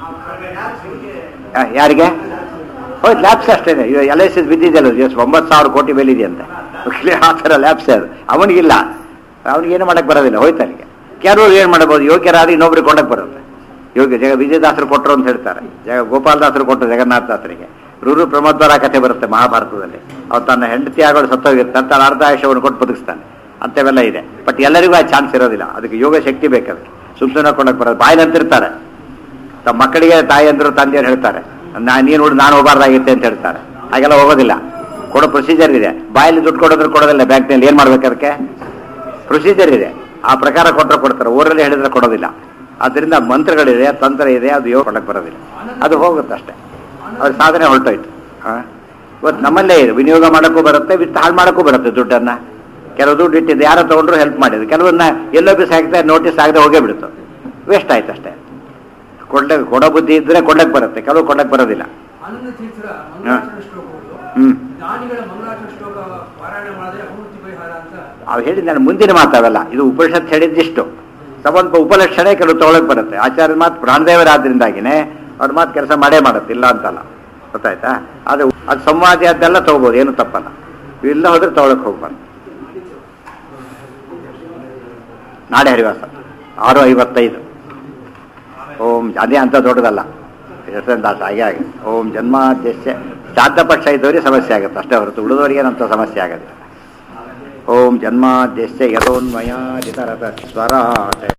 ಆ, ಯಾರಿಗೆ ಹೌದು ಲ್ಯಾಬ್ಸ್ ಅಷ್ಟೇ ಎಲ್ ಐ ಸಿ ಬಿದ್ದಿದೆಯಲ್ಲ ಜಸ್ಟ್ ಒಂಬತ್ತು ಸಾವಿರ ಕೋಟಿ ಮೇಲಿದೆ ಅಂತ ಆ ಥರ ಲ್ಯಾಬ್ಸ್ ಅದು ಅವನಿಗಿಲ್ಲ ಅವನಿಗೇನು ಮಾಡಕ್ಕೆ ಬರೋದಿಲ್ಲ ಹೋಯ್ತು ಅಲ್ಲಿಗೆ ಕೆಲವರು ಏನು ಮಾಡಬಹುದು ಯೋಗ್ಯರಾದ್ರೆ ಇನ್ನೊಬ್ರಿಗೆ ಕೊಂಡಕ್ಕೆ ಬರುತ್ತೆ ಯೋಗ್ಯ ಜಗ ವಿಜಯದಾಸರು ಕೊಟ್ಟರು ಅಂತ ಹೇಳ್ತಾರೆ ಜಗ ಗೋಪಾಲದಾಸರು ಕೊಟ್ಟರು ಜಗನ್ನಾಥದಾಸರಿಗೆ ರುರು ಪ್ರಮೋದ್ವರ ಕಥೆ ಬರುತ್ತೆ ಮಹಾಭಾರತದಲ್ಲಿ ಅವ್ರು ತನ್ನ ಹೆಂಡತಿ ಆಗೋಳು ಸತ್ತೋಗಿರ್ತಾನೆ ತನ್ನ ಅರ್ಧ ಆಯುಷ್ಯವನ್ನು ಕೊಟ್ಟು ಬದುಕಿಸ್ತಾನೆ ಅಂಥವೆಲ್ಲ ಇದೆ ಬಟ್ ಎಲ್ಲರಿಗೂ ಆ ಚಾನ್ಸ್ ಇರೋದಿಲ್ಲ ಅದಕ್ಕೆ ಯೋಗ ಶಕ್ತಿ ಬೇಕು ಅದಕ್ಕೆ ಸುಮ್ ಸುಮ್ಮನೆ ಕೊಂಡಕ್ಕೆ ಬರೋದು ಬಾಯಲ್ಲಿ ಅಂತಿರ್ತಾರೆ ತಮ್ಮ ಮಕ್ಕಳಿಗೆ ತಾಯಿಯಂದ್ರು ತಂದೆಯರು ಹೇಳ್ತಾರೆ ನಾ ನೀನು ನೋಡಿ ನಾನು ಹೋಗಬಾರ್ದಾಗಿತ್ತೆ ಅಂತ ಹೇಳ್ತಾರೆ ಹಾಗೆಲ್ಲ ಹೋಗೋದಿಲ್ಲ ಕೊಡೋ ಪ್ರೊಸೀಜರ್ ಇದೆ ಬಾಯಲ್ಲಿ ದುಡ್ಡು ಕೊಡೋದ್ರೆ ಕೊಡೋದಿಲ್ಲ ಬ್ಯಾಂಕ್ನಲ್ಲಿ ಏನು ಮಾಡ್ಬೇಕು ಅದಕ್ಕೆ ಪ್ರೊಸೀಜರ್ ಇದೆ ಆ ಪ್ರಕಾರ ಕೊಟ್ಟರೆ ಕೊಡ್ತಾರೆ ಊರಲ್ಲಿ ಹೇಳಿದ್ರೆ ಕೊಡೋದಿಲ್ಲ ಆದ್ದರಿಂದ ಮಂತ್ರಗಳಿದೆ ತಂತ್ರ ಇದೆ ಅದು ಯೋಗ ಕೊಡಕ್ಕೆ ಬರೋದಿಲ್ಲ ಅದು ಹೋಗುತ್ತೆ ಅಷ್ಟೇ ಅವ್ರ ಸಾಧನೆ ಹೊರಟೋಯ್ತು ಹಾಂ ಇವತ್ತು ನಮ್ಮಲ್ಲೇ ಇದೆ ವಿನಿಯೋಗ ಮಾಡೋಕ್ಕೂ ಬರುತ್ತೆ ವಿತ್ ಹಾಳು ಮಾಡೋಕ್ಕೂ ಬರುತ್ತೆ ದುಡ್ಡನ್ನು ಕೆಲವು ದುಡ್ಡು ಇಟ್ಟಿದ್ದು ಯಾರೋ ತೊಗೊಂಡ್ರು ಹೆಲ್ಪ್ ಮಾಡಿದ್ರು ಕೆಲವನ್ನ ಎಲ್ಲೋ ಬಿಸಿ ಹಾಕಿದ್ರೆ ನೋಟಿಸ್ ಆಗದೆ ಹೋಗೇ ಬಿಡ್ತು ವೇಸ್ಟ್ ಆಯ್ತು ಅಷ್ಟೇ ಕೊಡ್ಲೆ ಕೊಡೋ ಬುದ್ಧಿ ಇದ್ರೆ ಕೊಡ್ಲಕ್ಕೆ ಬರುತ್ತೆ ಕೆಲವು ಕೊಡ್ಲಕ್ಕೆ ಬರೋದಿಲ್ಲ ಆನಂದ ತೀರ್ಥರ ಮಂಗಳಾಚರಣ ಶ್ಲೋಕಗಳು ಹ್ಮ್ ದಾನಿಗಳ ಮಂಗಳಾಚರಣ ಶ್ಲೋಕ ಪಾರಾಯಣ ಮಾಡಿದ್ರೆ ಅಪಮೃತ್ಯು ಪರಿಹಾರ ಅಂತ ಅವು ಹೇಳಿದ ನಾನು ಮುಂದಿನ ಮಾತಾವಲ್ಲ ಇದು ಉಪನಿಷತ್ ಹೇಳಿದ್ದಿಷ್ಟು ಸ್ವಲ್ಪ ಉಪಲಕ್ಷಣೆ ಕೆಲವು ತೊಗೊಳಕ್ ಬರುತ್ತೆ ಆಚಾರ್ಯ ಮಾತು ಪ್ರಾಣದೇವರಾದ್ರಿಂದಾಗಿನೇ ಅವ್ರ ಮಾತು ಕೆಲಸ ಮಾಡೇ ಮಾಡುತ್ತೆ ಇಲ್ಲ ಅಂತಲ್ಲ ಗೊತ್ತಾಯ್ತಾ ಅದು ಅದು ಸಂವಾದಿ ಅದೆಲ್ಲ ತಗೋಬೋದು ಏನು ತಪ್ಪಲ್ಲ ಇಲ್ಲ ಹೋದ್ರೆ ತಗೊಳಕ್ ಹೋಗ್ಬಾರ್ದು ನಾಳೆ ಹರಿವಾಸ ಆರು ಐವತ್ತೈದು ಓಂ ಅದೇ ಅಂತ ದೊಡ್ಡದಲ್ಲ ಹೆಸರಿಂದಾಸ ಹಾಗೆ ಆಗುತ್ತೆ ಓಂ ಜನ್ಮಾದ್ಯಸ್ಯ ಶ್ರಾದ್ದ ಪಕ್ಷ ಇದ್ದವರಿಗೆ ಸಮಸ್ಯೆ ಆಗುತ್ತೆ ಅಷ್ಟೇ ಹೊರತು ಉಳಿದವರಿಗೆ ಏನಂತ ಸಮಸ್ಯೆ ಆಗುತ್ತೆ ಓಂ ಜನ್ಮಾದ್ಯಸ್ಯ ಯಥೋನ್ಮಯಾದಿತರತ ಸ್ವರಾಟ್